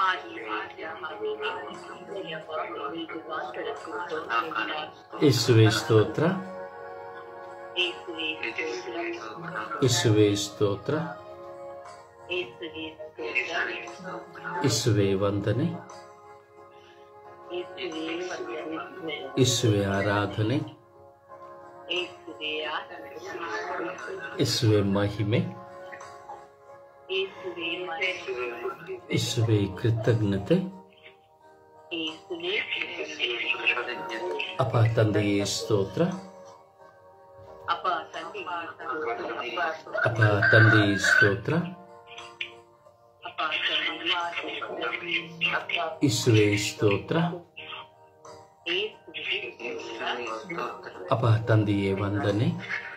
ಯೇಸುವೆ ಸ್ತೋತ್ರ ಯೇಸುವೆ ಸ್ತೋತ್ರ ಯೇಸುವೆ ವಂದನೆ ಯೇಸುವೆ ಆರಾಧನೆ ಯೇಸುವೆ ಮಹಿಮೆ ಯೇಸುವೆ ಕೃತಜ್ಞತೆ ಅಪ ತಂದೆಯೇ ಸ್ತೋತ್ರ ಅಪ ತಂದೆಯೇ ಸ್ತೋತ್ರ ಯೇಸುವೆ ಸ್ತೋತ್ರ ಅಪ ತಂದೆಯೇ ವಂದನೆ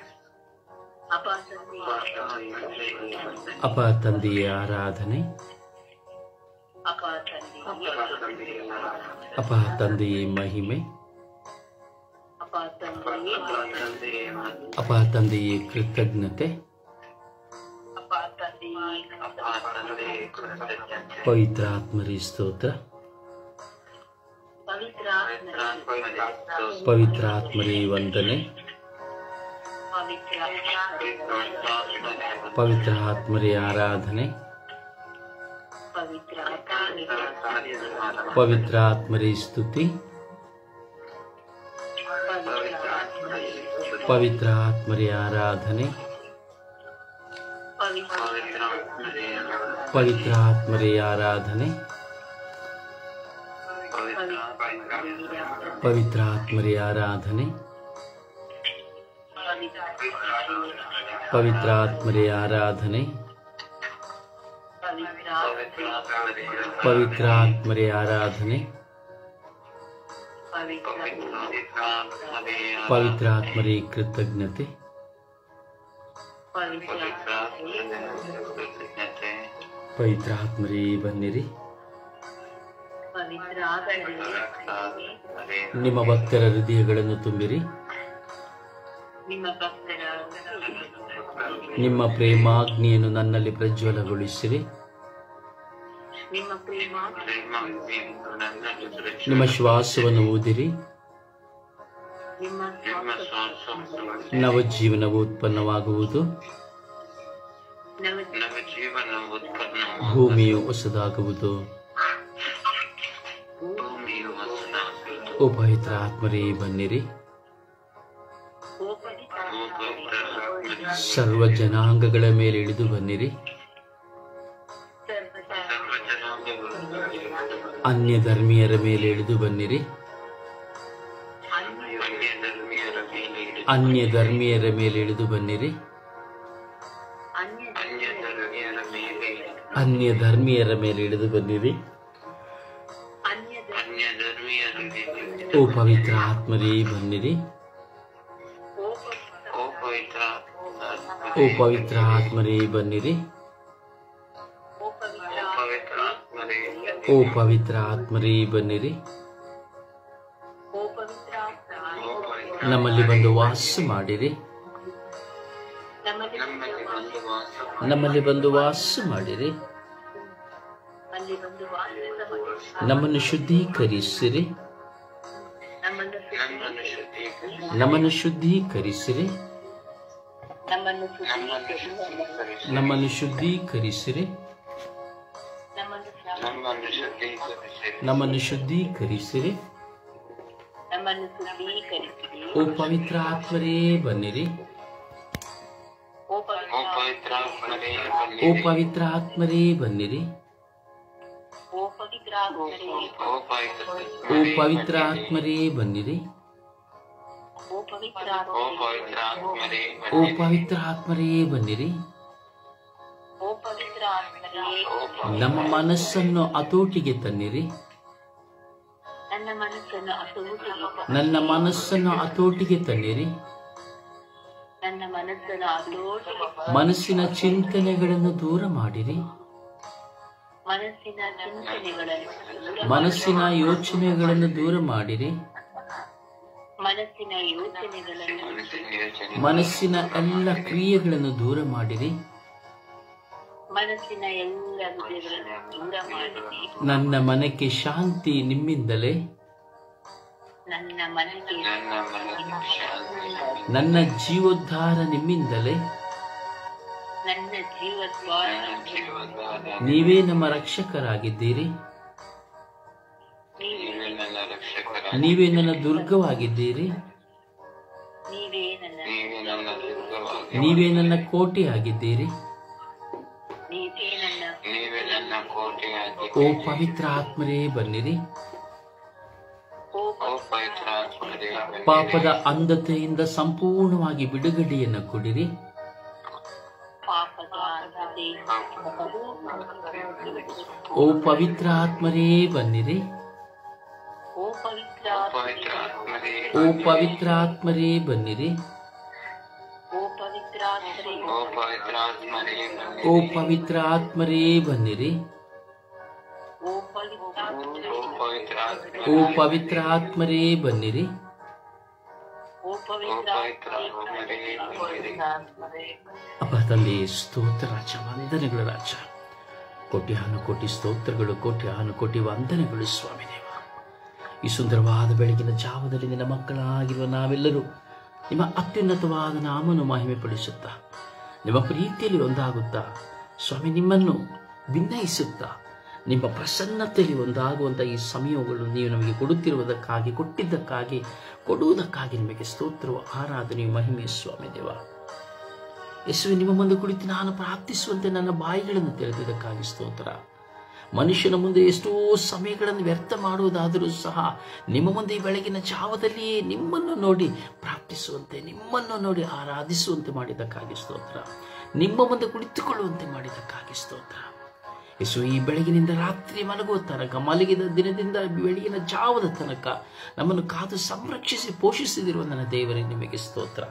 ಅಪ ತಂದೆಯೇ ಆರಾಧನೆ ಅಪ ತಂದೆಯೇ ಮಹಿಮೆ ಅಪ ತಂದೆಯೇ ಕೃತಜ್ಞತೆ ಪವಿತ್ರ ಆತ್ಮರಿ ಸ್ತೋತ್ರ ಪವಿತ್ರ ಆತ್ಮರಿ ವಂದನೆ ಪವಿತ್ರ ಆತ್ಮರಿ ಆರಾಧನೆ ಪವಿತ್ರ ಆತ್ಮರಿ ಸ್ತುತಿ ಪವಿತ್ರ ಆತ್ಮರಿ ಆರಾಧನೆ ಪವಿತ್ರ ಆತ್ಮರಿ ಆರಾಧನೆ ಪವಿತ್ರ ಆತ್ಮರಿ ಆರಾಧನೆ ಪವಿತ್ರ ಆತ್ಮರಿ ಆರಾಧನೆ ಪವಿತ್ರ ಆತ್ಮರಿ ಆರಾಧನೆ ಪವಿತ್ರ ಆತ್ಮರಿ ಕೃತಜ್ಞತೆ ಪವಿತ್ರ ಆತ್ಮರಿ ಬನ್ನಿರಿ ನಿಮ್ಮ ಭಕ್ತರ ಹೃದಯಗಳನ್ನು ತುಂಬಿರಿ ನಿಮ್ಮ ಭಕ್ತರ ನಿಮ್ಮ ಪ್ರೇಮಾಗ್ನಿಯನ್ನು ನನ್ನಲ್ಲಿ ಪ್ರಜ್ವಲಗೊಳಿಸಿರಿ ನಿಮ್ಮ ಪ್ರೇಮ ನಿಮ್ಮ ಶ್ವಾಸವನ್ನು ಊದಿರಿ ನಿಮ್ಮ ನವಜೀವನವು ಉತ್ಪನ್ನವಾಗುವುದು ನವ ಜೀವನ ಉತ್ಪನ್ನ ಭೂಮಿಯು ಹೊಸದಾಗುವುದು ಭೂಮಿಯು ಹೊಸದಾಗುವುದು ಓ ಪವಿತ್ರ ಆತ್ಮರೇ ಬನ್ನಿರಿ ಓ ಪವಿತ್ರ ಆತ್ಮನೇ, ಸರ್ವ ಜನಾಂಗಗಳ ಮೇಲೆ ಇಳಿದು ಬನ್ನಿರಿ ಸರ್ವ ಜನಾಂಗಗಳು ಅನ್ಯ ಧರ್ಮೀಯರ ಮೇಲೆ ಇಳಿದು ಬನ್ನಿರಿ ಅನ್ಯ ಧರ್ಮೀಯರ ಮೇಲೆ ಇಳಿದು ಅನ್ಯ ಧರ್ಮೀಯರ ಮೇಲೆ ಇಳಿದು ಬನ್ನಿರಿ ಅನ್ಯ ಧರ್ಮೀಯರ ಮೇಲೆ ಇಳಿದು ಅನ್ಯ ಧರ್ಮೀಯರ ಮೇಲೆ ಇಳಿದು ಬನ್ನಿರಿ ಅನ್ಯ ಧರ್ಮೀಯರ ಮೇಲೆ ಇಳಿದು ಓ ಪವಿತ್ರ ಆತ್ಮರೇ ಬನ್ನಿರಿ ಓ ಪವಿತ್ರ ಆತ್ಮನೇ, ಓ ಪವಿತ್ರ ಆತ್ಮರೇ ಬನ್ನಿರಿ ಓ ಪವಿತ್ರ ಆತ್ಮನೇ, ಓ ಪವಿತ್ರ ಆತ್ಮರೇ ಬನ್ನಿರಿ ಓ ಪವಿತ್ರ ನಮ್ಮಲ್ಲಿ ಬಂದು ವಾಸ ಮಾಡಿರಿ ನಮ್ಮಲ್ಲಿ ಒಂದು ವಾಸ ನಮ್ಮಲ್ಲಿ ಬಂದು ವಾಸ ಮಾಡಿರಿ ಅಲ್ಲಿ ಒಂದು ವಾಸ ನಮ್ಮನ್ನು ಶುದ್ಧೀಕರಿಸಿರಿ ನಮ್ಮನ್ನು ನಮ್ಮನ್ನು ಶುದ್ಧೀಕರಿಸಿ ನಮ್ಮನ್ನು ಶುದ್ಧೀಕರಿಸಿರಿ ನಮ್ಮನ್ನು ನಮ್ಮನ್ನು ಶುದ್ಧೀಕರಿಸಿ ಶುದ್ಧೀಕರಿಸಿ ನಮ್ಮನ್ನು ಶುದ್ಧೀಕರಿಸಿರಿ ನಮ್ಮನ್ನು ನಮ್ಮನ್ನು ಶುದ್ಧೀಕರಿಸಿ ನಮ್ಮನ್ನು ಶುದ್ಧೀಕರಿಸಿರಿ ನಮ್ಮನ್ನು ಶುದ್ಧೀಕರಿಸಿ ಓ ಪವಿತ್ರ ಆತ್ಮರೇ ಬನ್ನಿರಿ ಓ ಓ ಪವಿತ್ರ ಆತ್ಮನೇ ಓ ಬನ್ನಿರಿ ಪವಿತ್ರ ಆತ್ಮರೇ ಬನ್ನಿರಿ ಓ ಪವಿತ್ರ ಆತ್ಮರೇ ಓ ಪವಿತ್ರ ಓ ಪವಿತ್ರ ಆತ್ಮರೇ ಬನ್ನಿರಿ ಓ ಪವಿತ್ರ ಓ ಪವಿತ್ರ ಆತ್ಮನೇ ಓ ಬನ್ನಿರಿ ಪವಿತ್ರ ಆತ್ಮರೇ ಬನ್ನಿರಿ ಓ ಪವಿತ್ರ ಆತ್ಮರೇ ಓ ಪವಿತ್ರ ನಮ್ಮ ಮನಸ್ಸನ್ನು ಹತೋಟಿಗೆ ತನ್ನಿರಿ ನನ್ನ ಮನಸ್ಸನ್ನು ಹತೋಟಿಗೆ ನನ್ನ ಮನಸ್ಸನ್ನು ಹತೋಟಿಗೆ ತನ್ನಿರಿ ನನ್ನ ಮನಸ್ಸನ್ನು ಹತೋಟಿಗೆ ಮನಸ್ಸಿನ ಚಿಂತನೆಗಳನ್ನು ದೂರ ಮಾಡಿರಿ ಮನಸ್ಸಿನ ಚಿಂತನೆಗಳನ್ನು ದೂರ ಮನಸ್ಸಿನ ಯೋಚನೆಗಳನ್ನು ದೂರ ಮಾಡಿರಿ ಮನಸ್ಸಿನ ಯೋಚನೆಗಳನ್ನು ಮನಸ್ಸಿನ ಯೋಚನೆ ಮನಸ್ಸಿನ ಎಲ್ಲ ಕ್ರಿಯೆಗಳನ್ನು ದೂರ ಮಾಡಿರಿ ಮನಸ್ಸಿನ ಎಲ್ಲ ವಿಷಯಗಳನ್ನು ದೂರ ಮಾಡಿರಿ ನನ್ನ ಮನಕ್ಕೆ ಶಾಂತಿ ನಿಮ್ಮಿಂದಲೇ ನನ್ನ ಮನಕ್ಕೆ ನನ್ನ ಮನಸ್ಸಿನ ಶಾಂತಿ ನನ್ನ ಜೀವೋದ್ಧಾರ ನಿಮ್ಮಿಂದಲೇ ನನ್ನ ಜೀವದ್ವಾರ ನನ್ನ ಜೀವದ ನೀವೇ ನಮ್ಮ ರಕ್ಷಕರಾಗಿದ್ದೀರಿ ನೀವೇ ನನ್ನ ರಕ್ಷಕರ ನೀವೇ ನನ್ನ ದುರ್ಗವಾಗಿದ್ದೀರಿ ನೀವೇ ನನ್ನ ನೀವೇ ನನ್ನ ದುರ್ಗವಾಗಿ ನೀವೇ ನನ್ನ ಕೋಟೆಯಾಗಿದ್ದೀರಿ ನೀವೇ ನನ್ನ ನೀವೇ ನನ್ನ ಕೋಟೆಯಾಗಿ ಓ ಪವಿತ್ರ ಆತ್ಮರೇ ಬನ್ನಿರಿ ಓ ಓ ಪವಿತ್ರಾತ್ಮರೇ ಪಾಪದ ಅಂಧತೆಯಿಂದ ಸಂಪೂರ್ಣವಾಗಿ ಬಿಡುಗಡೆಯನ್ನು ಕೊಡಿರಿ ಪಾಪದ ಅಂಧತೆ ಓ ಪವಿತ್ರ ಆತ್ಮರೇ ಬನ್ನಿರಿ ಓ ಪವಿತ್ರ ಪವಿತ್ರಾತ್ಮರೇ ಓ ಪವಿತ್ರ ಆತ್ಮರೇ ಬನ್ನಿರಿ ಓ ಪವಿತ್ರ ಆತ್ಮರೇ ಓ ಪವಿತ್ರಾತ್ಮರೇ ಓ ಪವಿತ್ರ ಆತ್ಮರೇ ಬನ್ನಿರಿ ಓ ಪವಿತ್ರ ಆತ್ಮರೇ ಓ ಪವಿತ್ರಾತ್ಮರೇ ಓ ಪವಿತ್ರ ಆತ್ಮರೇ ಬನ್ನಿರಿ ಓ ಓ ಪವಿತ್ರ ಪವಿತ್ರಾತ್ಮರೇ ಅಪ್ಪ ತಂದೆ ಸ್ತೋತ್ರ ರಾಜ ವಂದನೆಗಳು ರಾಜ ಕೋಟ್ಯಾನು ಕೋಟಿ ಸ್ತೋತ್ರಗಳು ಕೋಟ್ಯಾನು ಕೋಟಿ ವಂದನೆಗಳು ಸ್ವಾಮಿ ದೇವ ಈ ಸುಂದರವಾದ ಬೆಳಗಿನ ಜಾವದಲ್ಲಿ ನಿನ್ನ ಮಕ್ಕಳಾಗಿರುವ ನಾವೆಲ್ಲರೂ ನಿಮ್ಮ ಅತ್ಯುನ್ನತವಾದ ನಾಮನು ಮಹಿಮೆ ಪಡಿಸುತ್ತಾ ನಿಮ್ಮ ಪ್ರೀತಿಯಲ್ಲಿ ಒಂದಾಗುತ್ತಾ ಸ್ವಾಮಿ ನಿಮ್ಮನ್ನು ಭಿನ್ನಯಿಸುತ್ತಾ ನಿಮ್ಮ ಪ್ರಸನ್ನತೆಯಲ್ಲಿ ಒಂದಾಗುವಂಥ ಈ ಸಮಯಗಳು ನೀವು ನಮಗೆ ಕೊಡುತ್ತಿರುವುದಕ್ಕಾಗಿ ಕೊಟ್ಟಿದ್ದಕ್ಕಾಗಿ ಕೊಡುವುದಕ್ಕಾಗಿ ನಿಮಗೆ ಸ್ತೋತ್ರವು ಆರಾಧನೆಯು ಮಹಿಮೆ ಸ್ವಾಮಿ ದೇವ ಯೇಸುವೆ ನಿಮ್ಮ ಮುಂದೆ ಕುಳಿತು ನಾನು ಪ್ರಾರ್ಥಿಸುವಂತೆ ನನ್ನ ಬಾಯಿಗಳನ್ನು ತೆರೆದಿದ್ದಕ್ಕಾಗಿ ಸ್ತೋತ್ರ ಮನುಷ್ಯನ ಮುಂದೆ ಎಷ್ಟೋ ಸಮಯಗಳನ್ನು ವ್ಯರ್ಥ ಮಾಡುವುದಾದರೂ ಸಹ ನಿಮ್ಮ ಮುಂದೆ ಈ ಬೆಳಗಿನ ಜಾವದಲ್ಲಿಯೇ ನಿಮ್ಮನ್ನು ನೋಡಿ ಪ್ರಾರ್ಥಿಸುವಂತೆ ನಿಮ್ಮನ್ನು ನೋಡಿ ಆರಾಧಿಸುವಂತೆ ಮಾಡಿದ್ದಕ್ಕಾಗಿ ಸ್ತೋತ್ರ ನಿಮ್ಮ ಮುಂದೆ ಕುಳಿತುಕೊಳ್ಳುವಂತೆ ಮಾಡಿದ್ದಕ್ಕಾಗಿ ಸ್ತೋತ್ರ ಯೇಸು ಈ ಬೆಳಗಿನಿಂದ ರಾತ್ರಿ ಮಲಗುವ ತನಕ ಮಲಗಿದ ದಿನದಿಂದ ಬೆಳಗಿನ ಜಾವದ ತನಕ ನಮ್ಮನ್ನು ಕಾದು ಸಂರಕ್ಷಿಸಿ ಪೋಷಿಸಿದಿರುವ ನನ್ನ ದೇವರೇ ನಿಮಗೆ ಸ್ತೋತ್ರ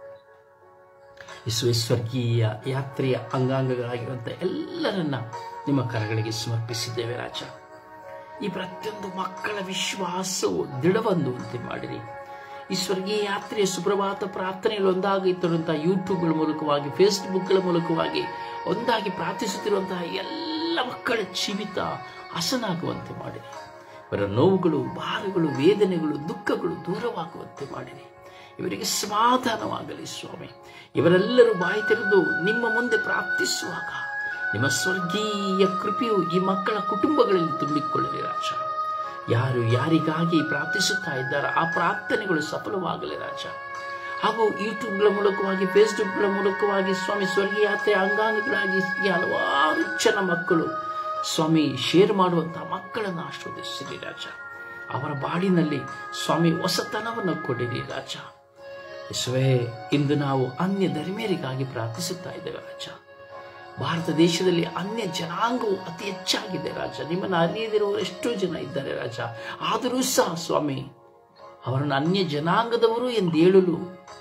ಯೇಸುವೆ ಸ್ವರ್ಗೀಯ ಯಾತ್ರೆಯ ಅಂಗಾಂಗಗಳಾಗಿರುವಂಥ ಎಲ್ಲರನ್ನ ನಿಮ್ಮ ಕರಗಳಿಗೆ ಸಮರ್ಪಿಸಿದ್ದೇವೆ ರಾಜ ಈ ಪ್ರತಿಯೊಂದು ಮಕ್ಕಳ ವಿಶ್ವಾಸವು ದೃಢವನ್ನುವಂತೆ ಮಾಡಿರಿ ಈ ಸ್ವರ್ಗೀಯ ಯಾತ್ರೆಯ ಸುಪ್ರಭಾತ ಪ್ರಾರ್ಥನೆಗಳು ಒಂದಾಗಿ ಇತ್ತಿರುವಂತಹ ಯೂಟ್ಯೂಬ್ಗಳ ಮೂಲಕವಾಗಿ ಫೇಸ್ಬುಕ್ಗಳ ಮೂಲಕವಾಗಿ ಒಂದಾಗಿ ಪ್ರಾರ್ಥಿಸುತ್ತಿರುವಂತಹ ಎಲ್ಲ ಮಕ್ಕಳ ಜೀವಿತ ಹಸನಾಗುವಂತೆ ಮಾಡಿರಿ ಇವರ ನೋವುಗಳು ಭಾರಗಳು ವೇದನೆಗಳು ದುಃಖಗಳು ದೂರವಾಗುವಂತೆ ಮಾಡಿರಿ ಇವರಿಗೆ ಸಮಾಧಾನವಾಗಲಿ ಸ್ವಾಮಿ ಇವರೆಲ್ಲರೂ ಬಾಯಿ ತೆರೆದು ನಿಮ್ಮ ಮುಂದೆ ಪ್ರಾರ್ಥಿಸುವಾಗ ನಿಮ್ಮ ಸ್ವರ್ಗೀಯ ಕೃಪೆಯು ಈ ಮಕ್ಕಳ ಕುಟುಂಬಗಳಲ್ಲಿ ತುಂಬಿಕೊಳ್ಳಲಿ ರಾಜ ಯಾರು ಯಾರಿಗಾಗಿ ಪ್ರಾರ್ಥಿಸುತ್ತಾ ಇದ್ದಾರೋ ಆ ಪ್ರಾರ್ಥನೆಗಳು ಸಫಲವಾಗಲಿ ರಾಜ ಹಾಗೂ ಯೂಟ್ಯೂಬ್ಗಳ ಮೂಲಕವಾಗಿ ಫೇಸ್ಬುಕ್ಗಳ ಮೂಲಕವಾಗಿ ಸ್ವಾಮಿ ಸ್ವರ್ಗೀಯ ಯಾತ್ರೆ ಅಂಗಾಂಗಗಳಾಗಿ ಈ ಹಲವಾರು ಜನ ಮಕ್ಕಳು ಸ್ವಾಮಿ ಶೇರ್ ಮಾಡುವಂತಹ ಮಕ್ಕಳನ್ನು ಆಶೀರ್ವದಿಸಿರಿ ರಾಜ ಅವರ ಬಾಳಿನಲ್ಲಿ ಸ್ವಾಮಿ ಹೊಸತನವನ್ನು ಕೊಡಿರಿ ರಾಜ ಯೇಸುವೇ ಇಂದು ನಾವು ಅನ್ಯ ಧರ್ಮೀಯರಿಗಾಗಿ ಪ್ರಾರ್ಥಿಸುತ್ತಾ ಇದ್ದೇವೆ ರಾಜ ಭಾರತ ದೇಶದಲ್ಲಿ ಅನ್ಯ ಜನಾಂಗವು ಅತಿ ಹೆಚ್ಚಾಗಿದೆ ರಾಜ ನಿಮ್ಮನ್ನು ಅರಿಯದಿರುವವರು ಎಷ್ಟೋ ಜನ ಇದ್ದಾರೆ ರಾಜ ಆದರೂ ಸಹ ಸ್ವಾಮಿ ಅವರನ್ನು ಅನ್ಯ ಜನಾಂಗದವರು ಎಂದು ಹೇಳಲು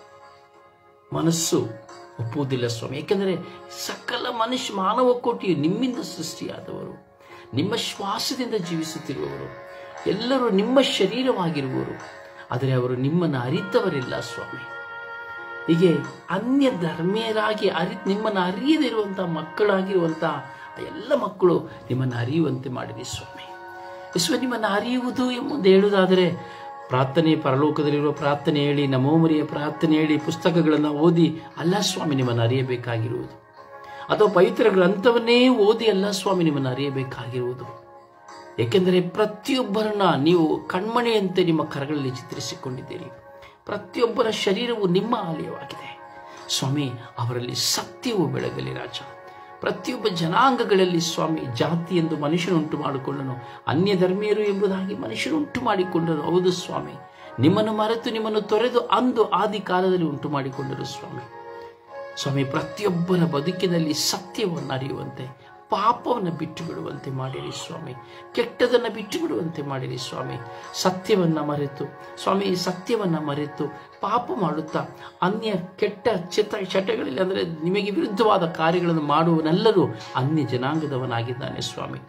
ಮನಸ್ಸು ಒಪ್ಪುವುದಿಲ್ಲ ಸ್ವಾಮಿ ಏಕೆಂದರೆ ಸಕಲ ಮನುಷ್ಯ ಮಾನವ ಕೋಟಿಯು ನಿಮ್ಮಿಂದ ಸೃಷ್ಟಿಯಾದವರು ನಿಮ್ಮ ಶ್ವಾಸದಿಂದ ಜೀವಿಸುತ್ತಿರುವವರು ಎಲ್ಲರೂ ನಿಮ್ಮ ಶರೀರವಾಗಿರುವವರು ಆದರೆ ಅವರು ನಿಮ್ಮನ್ನು ಅರಿತವರಿಲ್ಲ ಸ್ವಾಮಿ ಹೀಗೆ ಅನ್ಯ ಧರ್ಮೀಯರಾಗಿ ಅರಿ ನಿಮ್ಮನ್ನು ಅರಿಯದಿರುವಂತಹ ಮಕ್ಕಳಾಗಿರುವಂತಹ ಎಲ್ಲ ಮಕ್ಕಳು ನಿಮ್ಮನ್ನು ಅರಿಯುವಂತೆ ಮಾಡಿರಿ ಸ್ವಾಮಿ ಯೇಸುವೆ ನಿಮ್ಮನ್ನು ಅರಿಯುವುದು ಎಂಬುದು ಹೇಳುವುದಾದರೆ ಪ್ರಾರ್ಥನೆ ಪರಲೋಕದಲ್ಲಿರುವ ಪ್ರಾರ್ಥನೆ ಹೇಳಿ ನಮೋಮರಿಯ ಪ್ರಾರ್ಥನೆ ಹೇಳಿ ಪುಸ್ತಕಗಳನ್ನು ಓದಿ ಅಲ್ಲ ಸ್ವಾಮಿ ನಿಮ್ಮನ್ನು ಅರಿಯಬೇಕಾಗಿರುವುದು ಅಥವಾ ಪವಿತ್ರ ಗ್ರಂಥವನ್ನೇ ಓದಿ ಅಲ್ಲ ಸ್ವಾಮಿ ನಿಮ್ಮನ್ನು ಅರಿಯಬೇಕಾಗಿರುವುದು ಏಕೆಂದರೆ ಪ್ರತಿಯೊಬ್ಬರನ್ನ ನೀವು ಕಣ್ಮಣಿಯಂತೆ ನಿಮ್ಮ ಕರಗಳಲ್ಲಿ ಚಿತ್ರಿಸಿಕೊಂಡಿದ್ದೀರಿ ಪ್ರತಿಯೊಬ್ಬರ ಶರೀರವು ನಿಮ್ಮ ಆಲಯವಾಗಿದೆ ಸ್ವಾಮಿ ಅವರಲ್ಲಿ ಸತ್ಯವು ಬೆಳಗಲಿ ರಾಜ ಪ್ರತಿಯೊಬ್ಬ ಜನಾಂಗಗಳಲ್ಲಿ ಸ್ವಾಮಿ ಜಾತಿ ಎಂದು ಮನುಷ್ಯನುಂಟು ಮಾಡಿಕೊಂಡನು ಅನ್ಯ ಧರ್ಮೀಯರು ಎಂಬುದಾಗಿ ಮನುಷ್ಯನುಂಟು ಮಾಡಿಕೊಂಡರು ಹೌದು ಸ್ವಾಮಿ ನಿಮ್ಮನ್ನು ಮರೆತು ನಿಮ್ಮನ್ನು ತೊರೆದು ಅಂದು ಆದಿ ಕಾಲದಲ್ಲಿ ಉಂಟು ಮಾಡಿಕೊಂಡರು ಸ್ವಾಮಿ ಸ್ವಾಮಿ ಪ್ರತಿಯೊಬ್ಬರ ಬದುಕಿನಲ್ಲಿ ಸತ್ಯವನ್ನು ಅರಿಯುವಂತೆ ಪಾಪವನ್ನು ಬಿಟ್ಟು ಬಿಡುವಂತೆ ಮಾಡಿರಿ ಸ್ವಾಮಿ ಕೆಟ್ಟದನ್ನು ಬಿಟ್ಟು ಬಿಡುವಂತೆ ಮಾಡಿರಿ ಸ್ವಾಮಿ ಸತ್ಯವನ್ನ ಮರೆತು ಸ್ವಾಮಿ ಸತ್ಯವನ್ನ ಮರೆತು ಪಾಪ ಮಾಡುತ್ತಾ ಅನ್ಯ ಕೆಟ್ಟ ಚಿತ್ತ ಚಟಗಳಲ್ಲಿ ಅಂದರೆ ನಿಮಗೆ ವಿರುದ್ಧವಾದ ಕಾರ್ಯಗಳನ್ನು ಮಾಡುವನೆಲ್ಲರೂ ಅನ್ಯ ಜನಾಂಗದವನಾಗಿದ್ದಾನೆ ಸ್ವಾಮಿ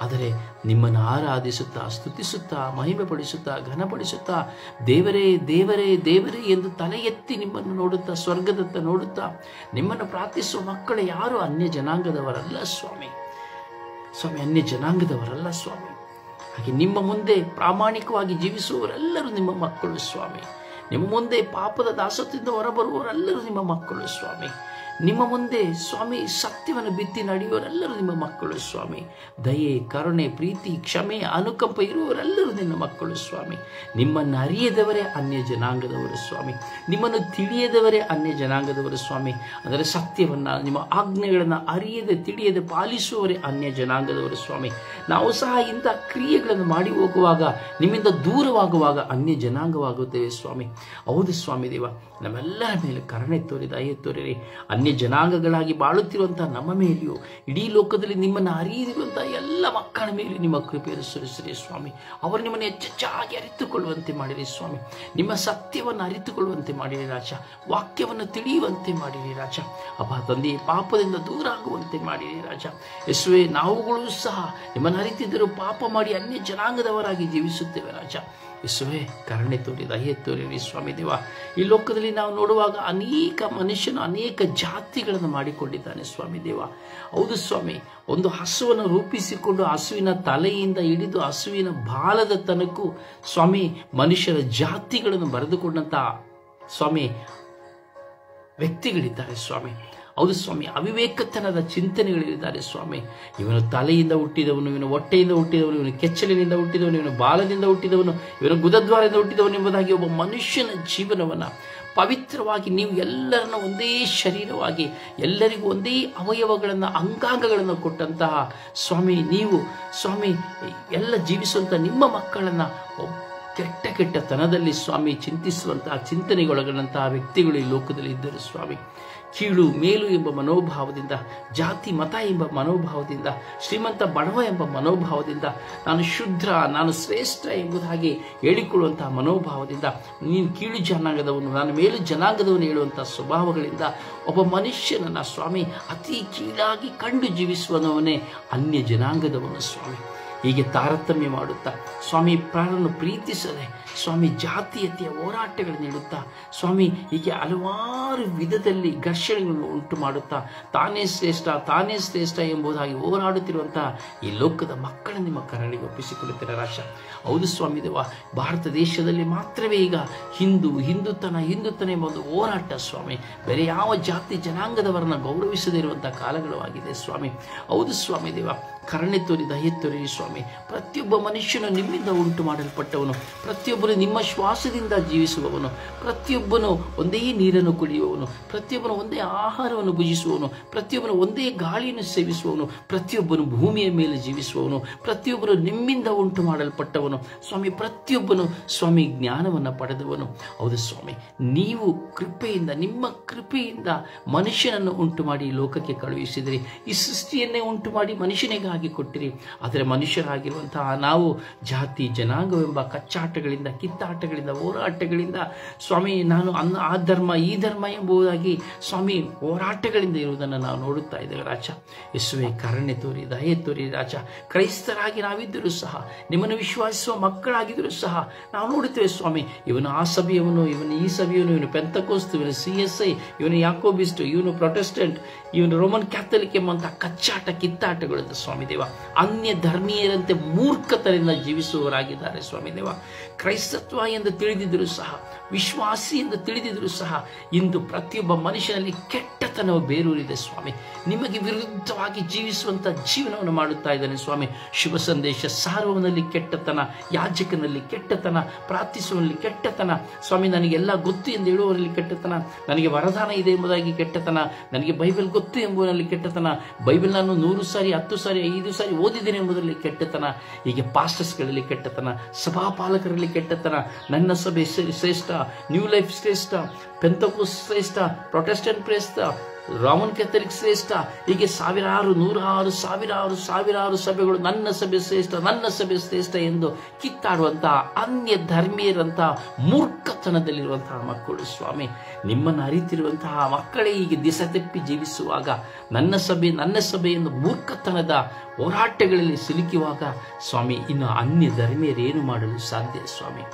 ಆದರೆ ನಿಮ್ಮನ್ನು ಆರಾಧಿಸುತ್ತಾ ಸ್ತುತಿಸುತ್ತಾ ಮಹಿಮೆ ಪಡಿಸುತ್ತಾ ಘನಪಡಿಸುತ್ತಾ ದೇವರೇ ದೇವರೇ ದೇವರೇ ಎಂದು ತಲೆ ಎತ್ತಿ ನಿಮ್ಮನ್ನು ನೋಡುತ್ತಾ ಸ್ವರ್ಗದತ್ತ ನೋಡುತ್ತಾ ನಿಮ್ಮನ್ನು ಪ್ರಾರ್ಥಿಸುವ ಮಕ್ಕಳು ಯಾರು ಅನ್ಯ ಜನಾಂಗದವರಲ್ಲ ಸ್ವಾಮಿ ಸ್ವಾಮಿ ಅನ್ಯ ಜನಾಂಗದವರಲ್ಲ ಸ್ವಾಮಿ ಹಾಗೆ ನಿಮ್ಮ ಮುಂದೆ ಪ್ರಾಮಾಣಿಕವಾಗಿ ಜೀವಿಸುವವರೆಲ್ಲರೂ ನಿಮ್ಮ ಮಕ್ಕಳು ಸ್ವಾಮಿ ನಿಮ್ಮ ಮುಂದೆ ಪಾಪದ ದಾಸತ್ವದಿಂದ ಹೊರಬರುವವರೆಲ್ಲರೂ ನಿಮ್ಮ ಮಕ್ಕಳು ಸ್ವಾಮಿ ನಿಮ್ಮ ಮುಂದೆ ಸ್ವಾಮಿ ಸತ್ಯವನ್ನು ಬಿತ್ತಿ ನಡೆಯುವವರೆಲ್ಲರೂ ನಿಮ್ಮ ಮಕ್ಕಳು ಸ್ವಾಮಿ ದಯೆ ಕರುಣೆ ಪ್ರೀತಿ ಕ್ಷಮೆ ಅನುಕಂಪ ಇರುವವರೆಲ್ಲರೂ ನಿನ್ನ ಮಕ್ಕಳು ಸ್ವಾಮಿ ನಿಮ್ಮನ್ನು ಅರಿಯದವರೇ ಅನ್ಯ ಜನಾಂಗದವರು ಸ್ವಾಮಿ ನಿಮ್ಮನ್ನು ತಿಳಿಯದವರೇ ಅನ್ಯ ಜನಾಂಗದವರು ಸ್ವಾಮಿ ಅಂದರೆ ಸತ್ಯವನ್ನ ನಿಮ್ಮ ಆಜ್ಞೆಗಳನ್ನು ಅರಿಯದೆ ತಿಳಿಯದೆ ಪಾಲಿಸುವವರೇ ಅನ್ಯ ಜನಾಂಗದವರು ಸ್ವಾಮಿ ನಾವು ಸಹ ಇಂಥ ಕ್ರಿಯೆಗಳನ್ನು ಮಾಡಿ ಹೋಗುವಾಗ ನಿಮ್ಮಿಂದ ದೂರವಾಗುವಾಗ ಅನ್ಯ ಜನಾಂಗವಾಗುತ್ತೇವೆ ಸ್ವಾಮಿ ಹೌದು ಸ್ವಾಮಿ ದೇವ ನಮ್ಮೆಲ್ಲರ ಮೇಲೆ ಕರುಣೆ ತೋರಿ ದಯೆ ತೋರಿರಿ ಅನ್ಯ ಜನಾಂಗಗಳಾಗಿ ಬಾಳುತ್ತಿರುವಂತಹ ನಮ್ಮ ಮೇಲೆಯೂ ಇಡೀ ಲೋಕದಲ್ಲಿ ನಿಮ್ಮನ್ನು ಅರಿಯದಿರುವಂತಹ ಎಲ್ಲ ಮಕ್ಕಳ ಮೇಲೆ ನಿಮ್ಮ ಕೃಪೆಯನ್ನು ಸುರಿಸಿರಿ ಸ್ವಾಮಿ ಅವರು ನಿಮ್ಮನ್ನು ಹೆಚ್ಚೆಚ್ಚಾಗಿ ಅರಿತುಕೊಳ್ಳುವಂತೆ ಮಾಡಿರಿ ಸ್ವಾಮಿ ನಿಮ್ಮ ಸತ್ಯವನ್ನು ಅರಿತುಕೊಳ್ಳುವಂತೆ ಮಾಡಿರಿ ರಾಜ ವಾಕ್ಯವನ್ನು ತಿಳಿಯುವಂತೆ ಮಾಡಿರಿ ರಾಜ ಅಪ್ಪ ತಂದೆ ಪಾಪದಿಂದ ದೂರ ಆಗುವಂತೆ ಮಾಡಿರಿ ರಾಜ ಯೇಸುವೆ ನಾವುಗಳು ಸಹ ನಿಮ್ಮನ್ನು ಅರಿತಿದ್ದರೂ ಪಾಪ ಮಾಡಿ ಅನ್ಯ ಜನಾಂಗದವರಾಗಿ ಜೀವಿಸುತ್ತೇವೆ ರಾಜ ಯೇಸುವೆ ಕರುಣೆ ತೋರಿ ದಯೆ ತೋರಿರಿ ಸ್ವಾಮಿ ದೇವ ಈ ಲೋಕದಲ್ಲಿ ನಾವು ನೋಡುವಾಗ ಅನೇಕ ಮನುಷ್ಯನು ಅನೇಕ ಜಾತಿಗಳನ್ನು ಮಾಡಿಕೊಂಡಿದ್ದಾನೆ ಸ್ವಾಮಿ ದೇವ ಹೌದು ಸ್ವಾಮಿ ಒಂದು ಹಸುವನ್ನು ರೂಪಿಸಿಕೊಂಡು ಹಸುವಿನ ತಲೆಯಿಂದ ಹಿಡಿದು ಹಸುವಿನ ಬಾಲದ ತನಕೂ ಸ್ವಾಮಿ ಮನುಷ್ಯರ ಜಾತಿಗಳನ್ನು ಬರೆದುಕೊಂಡಂತಹ ಸ್ವಾಮಿ ವ್ಯಕ್ತಿಗಳಿದ್ದಾರೆ ಸ್ವಾಮಿ ಹೌದು ಸ್ವಾಮಿ ಅವಿವೇಕತನದ ಚಿಂತನೆಗಳಿದ್ದಾರೆ ಸ್ವಾಮಿ ಇವನು ತಲೆಯಿಂದ ಹುಟ್ಟಿದವನು ಇವನು ಹೊಟ್ಟೆಯಿಂದ ಹುಟ್ಟಿದವನು ಇವನು ಕೆಚ್ಚಲಿನಿಂದ ಹುಟ್ಟಿದವನು ಇವನು ಬಾಲದಿಂದ ಹುಟ್ಟಿದವನು ಇವನು ಗುದದ್ವಾರದಿಂದ ಹುಟ್ಟಿದವನು ಎಂಬುದಾಗಿ ಒಬ್ಬ ಮನುಷ್ಯನ ಜೀವನವನ್ನು ಪವಿತ್ರವಾಗಿ ನೀವು ಎಲ್ಲರನ್ನ ಒಂದೇ ಶರೀರವಾಗಿ ಎಲ್ಲರಿಗೂ ಒಂದೇ ಅವಯವಗಳನ್ನು ಅಂಗಾಂಗಗಳನ್ನು ಕೊಟ್ಟಂತಹ ಸ್ವಾಮಿ ನೀವು ಸ್ವಾಮಿ ಎಲ್ಲ ಜೀವಿಸುವಂಥ ನಿಮ್ಮ ಮಕ್ಕಳನ್ನು ಕೆಟ್ಟ ಕೆಟ್ಟತನದಲ್ಲಿ ಸ್ವಾಮಿ ಚಿಂತಿಸುವಂತಹ ಚಿಂತನೆಗೊಳಗೊಂಡಂತಹ ವ್ಯಕ್ತಿಗಳು ಈ ಲೋಕದಲ್ಲಿ ಇದ್ದರು ಸ್ವಾಮಿ ಕೀಳು ಮೇಲು ಎಂಬ ಮನೋಭಾವದಿಂದ ಜಾತಿ ಮತ ಎಂಬ ಮನೋಭಾವದಿಂದ ಶ್ರೀಮಂತ ಬಡವ ಎಂಬ ಮನೋಭಾವದಿಂದ ನಾನು ಶುದ್ಧ ನಾನು ಶ್ರೇಷ್ಠ ಎಂಬುದಾಗಿ ಹೇಳಿಕೊಳ್ಳುವಂತಹ ಮನೋಭಾವದಿಂದ ನೀನು ಕೀಳು ಜನಾಂಗದವನು ನಾನು ಮೇಲು ಜನಾಂಗದವನು ಹೇಳುವಂತಹ ಸ್ವಭಾವಗಳಿಂದ ಒಬ್ಬ ಮನುಷ್ಯನನ್ನ ಸ್ವಾಮಿ ಅತಿ ಕೀಳಾಗಿ ಕಂಡು ಜೀವಿಸುವನವನೇ ಅನ್ಯ ಜನಾಂಗದವನು ಸ್ವಾಮಿ ಹೀಗೆ ತಾರತಮ್ಯ ಮಾಡುತ್ತಾ ಸ್ವಾಮಿ ಪ್ರಾಣವನ್ನು ಪ್ರೀತಿಸದೆ ಸ್ವಾಮಿ ಜಾತೀಯತೆಯ ಹೋರಾಟಗಳನ್ನು ನೀಡುತ್ತಾ ಸ್ವಾಮಿ ಹೀಗೆ ಹಲವಾರು ವಿಧದಲ್ಲಿ ಘರ್ಷಣೆಗಳನ್ನು ಉಂಟು ಮಾಡುತ್ತಾ ತಾನೇ ಶ್ರೇಷ್ಠ ತಾನೇ ಶ್ರೇಷ್ಠ ಎಂಬುದಾಗಿ ಹೋರಾಡುತ್ತಿರುವಂತಹ ಈ ಲೋಕದ ಮಕ್ಕಳ ನಿಮ್ಮ ಕರಳಿಗೆ ಒಪ್ಪಿಸಿಕೊಳ್ಳುತ್ತಾರೆ ರಾಶ ಹೌದು ಸ್ವಾಮಿ ದೇವ ಭಾರತ ದೇಶದಲ್ಲಿ ಮಾತ್ರವೇ ಈಗ ಹಿಂದೂ ಹಿಂದುತನ ಹಿಂದುತನ ಎಂಬ ಒಂದು ಹೋರಾಟ ಸ್ವಾಮಿ ಬೇರೆ ಯಾವ ಜಾತಿ ಜನಾಂಗದವರನ್ನ ಗೌರವಿಸದೇ ಇರುವಂತಹ ಕಾಲಗಳು ಆಗಿದೆ ಸ್ವಾಮಿ ಹೌದು ಸ್ವಾಮಿ ದೇವ ಕರುಣೆ ತೋರಿ ದಯೆ ತೋರಿ ಸ್ವಾಮಿ ಪ್ರತಿಯೊಬ್ಬ ಮನುಷ್ಯನು ನಿಮ್ಮಿಂದ ಉಂಟು ಮಾಡಲ್ಪಟ್ಟವನು ಪ್ರತಿಯೊಬ್ಬನು ನಿಮ್ಮ ಶ್ವಾಸದಿಂದ ಜೀವಿಸುವವನು ಪ್ರತಿಯೊಬ್ಬನು ಒಂದೇ ನೀರನ್ನು ಕುಡಿಯುವವನು ಪ್ರತಿಯೊಬ್ಬನು ಒಂದೇ ಆಹಾರವನ್ನು ಭುಜಿಸುವವನು ಪ್ರತಿಯೊಬ್ಬನು ಒಂದೇ ಗಾಳಿಯನ್ನು ಸೇವಿಸುವವನು ಪ್ರತಿಯೊಬ್ಬನು ಭೂಮಿಯ ಮೇಲೆ ಜೀವಿಸುವವನು ಪ್ರತಿಯೊಬ್ಬನು ನಿಮ್ಮಿಂದ ಉಂಟು ಮಾಡಲ್ಪಟ್ಟವನು ಸ್ವಾಮಿ ಪ್ರತಿಯೊಬ್ಬನು ಸ್ವಾಮಿ ಜ್ಞಾನವನ್ನು ಪಡೆದವನು ಹೌದು ಸ್ವಾಮಿ ನೀವು ಕೃಪೆಯಿಂದ ನಿಮ್ಮ ಕೃಪೆಯಿಂದ ಮನುಷ್ಯನನ್ನು ಉಂಟು ಮಾಡಿ ಈ ಲೋಕಕ್ಕೆ ಕಳುಹಿಸಿದಿರಿ ಈ ಸೃಷ್ಟಿಯನ್ನೇ ಉಂಟು ಮಾಡಿ ಮನುಷ್ಯನಿಗಾಗಿ ಕೊಟ್ಟಿರಿ ಆದರೆ ಮನುಷ್ಯರಾಗಿರುವಂತಹ ನಾವು ಜಾತಿ ಜನಾಂಗವೆಂಬ ಕಚ್ಚಾಟಗಳಿಂದ ಕಿತ್ತಾಟಗಳಿಂದ ಹೋರಾಟಗಳಿಂದ ಸ್ವಾಮಿ ನಾನು ಅನ್ನ ಆ ಧರ್ಮ ಈ ಧರ್ಮ ಎಂಬುದಾಗಿ ಸ್ವಾಮಿ ಹೋರಾಟಗಳಿಂದ ಇರುವುದನ್ನು ನಾವು ನೋಡುತ್ತಾ ಇದ್ದೇವೆ ರಾಜ ಯೇಸುವೆ ಕರುಣೆ ತೋರಿ ದಯೆ ತೋರಿ ರಾಜ ಕ್ರೈಸ್ತರಾಗಿ ನಾವಿದ್ದರೂ ಸಹ ನಿಮ್ಮನ್ನು ವಿಶ್ವಾಸಿಸುವ ಮಕ್ಕಳಾಗಿದ್ದರೂ ಸಹ ನಾವು ನೋಡುತ್ತೇವೆ ಸ್ವಾಮಿ ಇವನು ಆ ಸಭೆಯವನು ಇವನು ಈ ಸಭೆಯವನು ಇವನು ಪೆಂತಕೋಸ್ತು ಇವನು ಸಿ ಎಸ್ ಐ ಇವನು ಯಾಕೋಬಿಸ್ಟ್ ಇವನು ಪ್ರೊಟೆಸ್ಟೆಂಟ್ ಇವನು ರೋಮನ್ ಕ್ಯಾಥಲಿಕ್ ಎಂಬಂತಹ ಕಚ್ಚಾಟ ಕಿತ್ತಾಟಗಳಿಂದ ಸ್ವಾಮಿ ದೇವ ಅನ್ಯ ಧರ್ಮೀಯರಂತೆ ಮೂರ್ಖತರಿಂದ ಜೀವಿಸುವವರಾಗಿದ್ದಾರೆ ಸ್ವಾಮಿ ದೇವ ಕ್ರೈಸ್ತತ್ವ ಎಂದು ತಿಳಿದಿದ್ದರೂ ಸಹ ವಿಶ್ವಾಸಿ ಎಂದು ತಿಳಿದಿದ್ದರೂ ಸಹ ಇಂದು ಪ್ರತಿಯೊಬ್ಬ ಮನುಷ್ಯನಲ್ಲಿ ಕೆಟ್ಟತನವು ಬೇರೂರಿದೆ ಸ್ವಾಮಿ ನಿಮಗೆ ವಿರುದ್ಧವಾಗಿ ಜೀವಿಸುವಂತ ಜೀವನವನ್ನು ಮಾಡುತ್ತಾ ಇದ್ದಾನೆ ಸ್ವಾಮಿ ಶುಭ ಸಂದೇಶ ಸಾರುವವನಲ್ಲಿ ಕೆಟ್ಟತನ ಯಾಜಕನಲ್ಲಿ ಕೆಟ್ಟತನ ಪ್ರಾರ್ಥಿಸುವಲ್ಲಿ ಕೆಟ್ಟತನ ಸ್ವಾಮಿ ನನಗೆಲ್ಲ ಗೊತ್ತು ಎಂದು ಹೇಳುವವರಲ್ಲಿ ಕೆಟ್ಟತನ ನನಗೆ ವರದಾನ ಇದೆ ಎಂಬುದಾಗಿ ಕೆಟ್ಟತನ ನನಗೆ ಬೈಬಲ್ ಗೊತ್ತು ಎಂಬುದರಲ್ಲಿ ಕೆಟ್ಟತನ ಬೈಬಲ್ ನಾನು ನೂರು ಸಾರಿ ಹತ್ತು ಸಾರಿ ಐದು ಸಾರಿ ಓದಿದ್ದೇನೆ ಎಂಬುದರಲ್ಲಿ ಕೆಟ್ಟತನ ಹೀಗೆ ಪಾಸ್ಟರ್ಸ್ಗಳಲ್ಲಿ ಕೆಟ್ಟತನ ಸಭಾಪಾಲಕರಲ್ಲಿ ಕೆಟ್ಟತನ ನನ್ನ ಸಭೆ ಶ್ರೇ- ಶ್ರೇಷ್ಠ ನ್ಯೂ ಲೈಫ್ ಶ್ರೇಷ್ಠ ಪೆಂತಕೋಸ್ ಶ್ರೇಷ್ಠ ಪ್ರೊಟೆಸ್ಟೆಂಟ್ ಶ್ರೇಷ್ಠ ರಾಮನ್ ಕ್ಯಾಥಲಿಕ್ ಶ್ರೇಷ್ಠ ಹೀಗೆ ಸಾವಿರಾರು ನೂರಾರು ಸಾವಿರಾರು ಸಾವಿರಾರು ಸಭೆಗಳು ನನ್ನ ಸಭೆ ಶ್ರೇಷ್ಠ ನನ್ನ ಸಭೆ ಶ್ರೇಷ್ಠ ಎಂದು ಕಿತ್ತಾಡುವಂತಹ ಅನ್ಯ ಧರ್ಮೀಯರಂತಹ ಮೂರ್ಖತನದಲ್ಲಿರುವಂತಹ ಮಕ್ಕಳು ಸ್ವಾಮಿ ನಿಮ್ಮನ್ನು ಅರಿತಿರುವಂತಹ ಮಕ್ಕಳೇ ಹೀಗೆ ದಿಸ ತಪ್ಪಿ ಜೀವಿಸುವಾಗ ನನ್ನ ಸಭೆ ನನ್ನ ಸಭೆ ಎಂದು ಮೂರ್ಖತನದ ಹೋರಾಟಗಳಲ್ಲಿ ಸಿಲುಕಿವಾಗ ಸ್ವಾಮಿ ಇನ್ನು ಅನ್ಯ ಧರ್ಮೀಯರೇನು ಮಾಡಲು ಸಾಧ್ಯ ಸ್ವಾಮಿ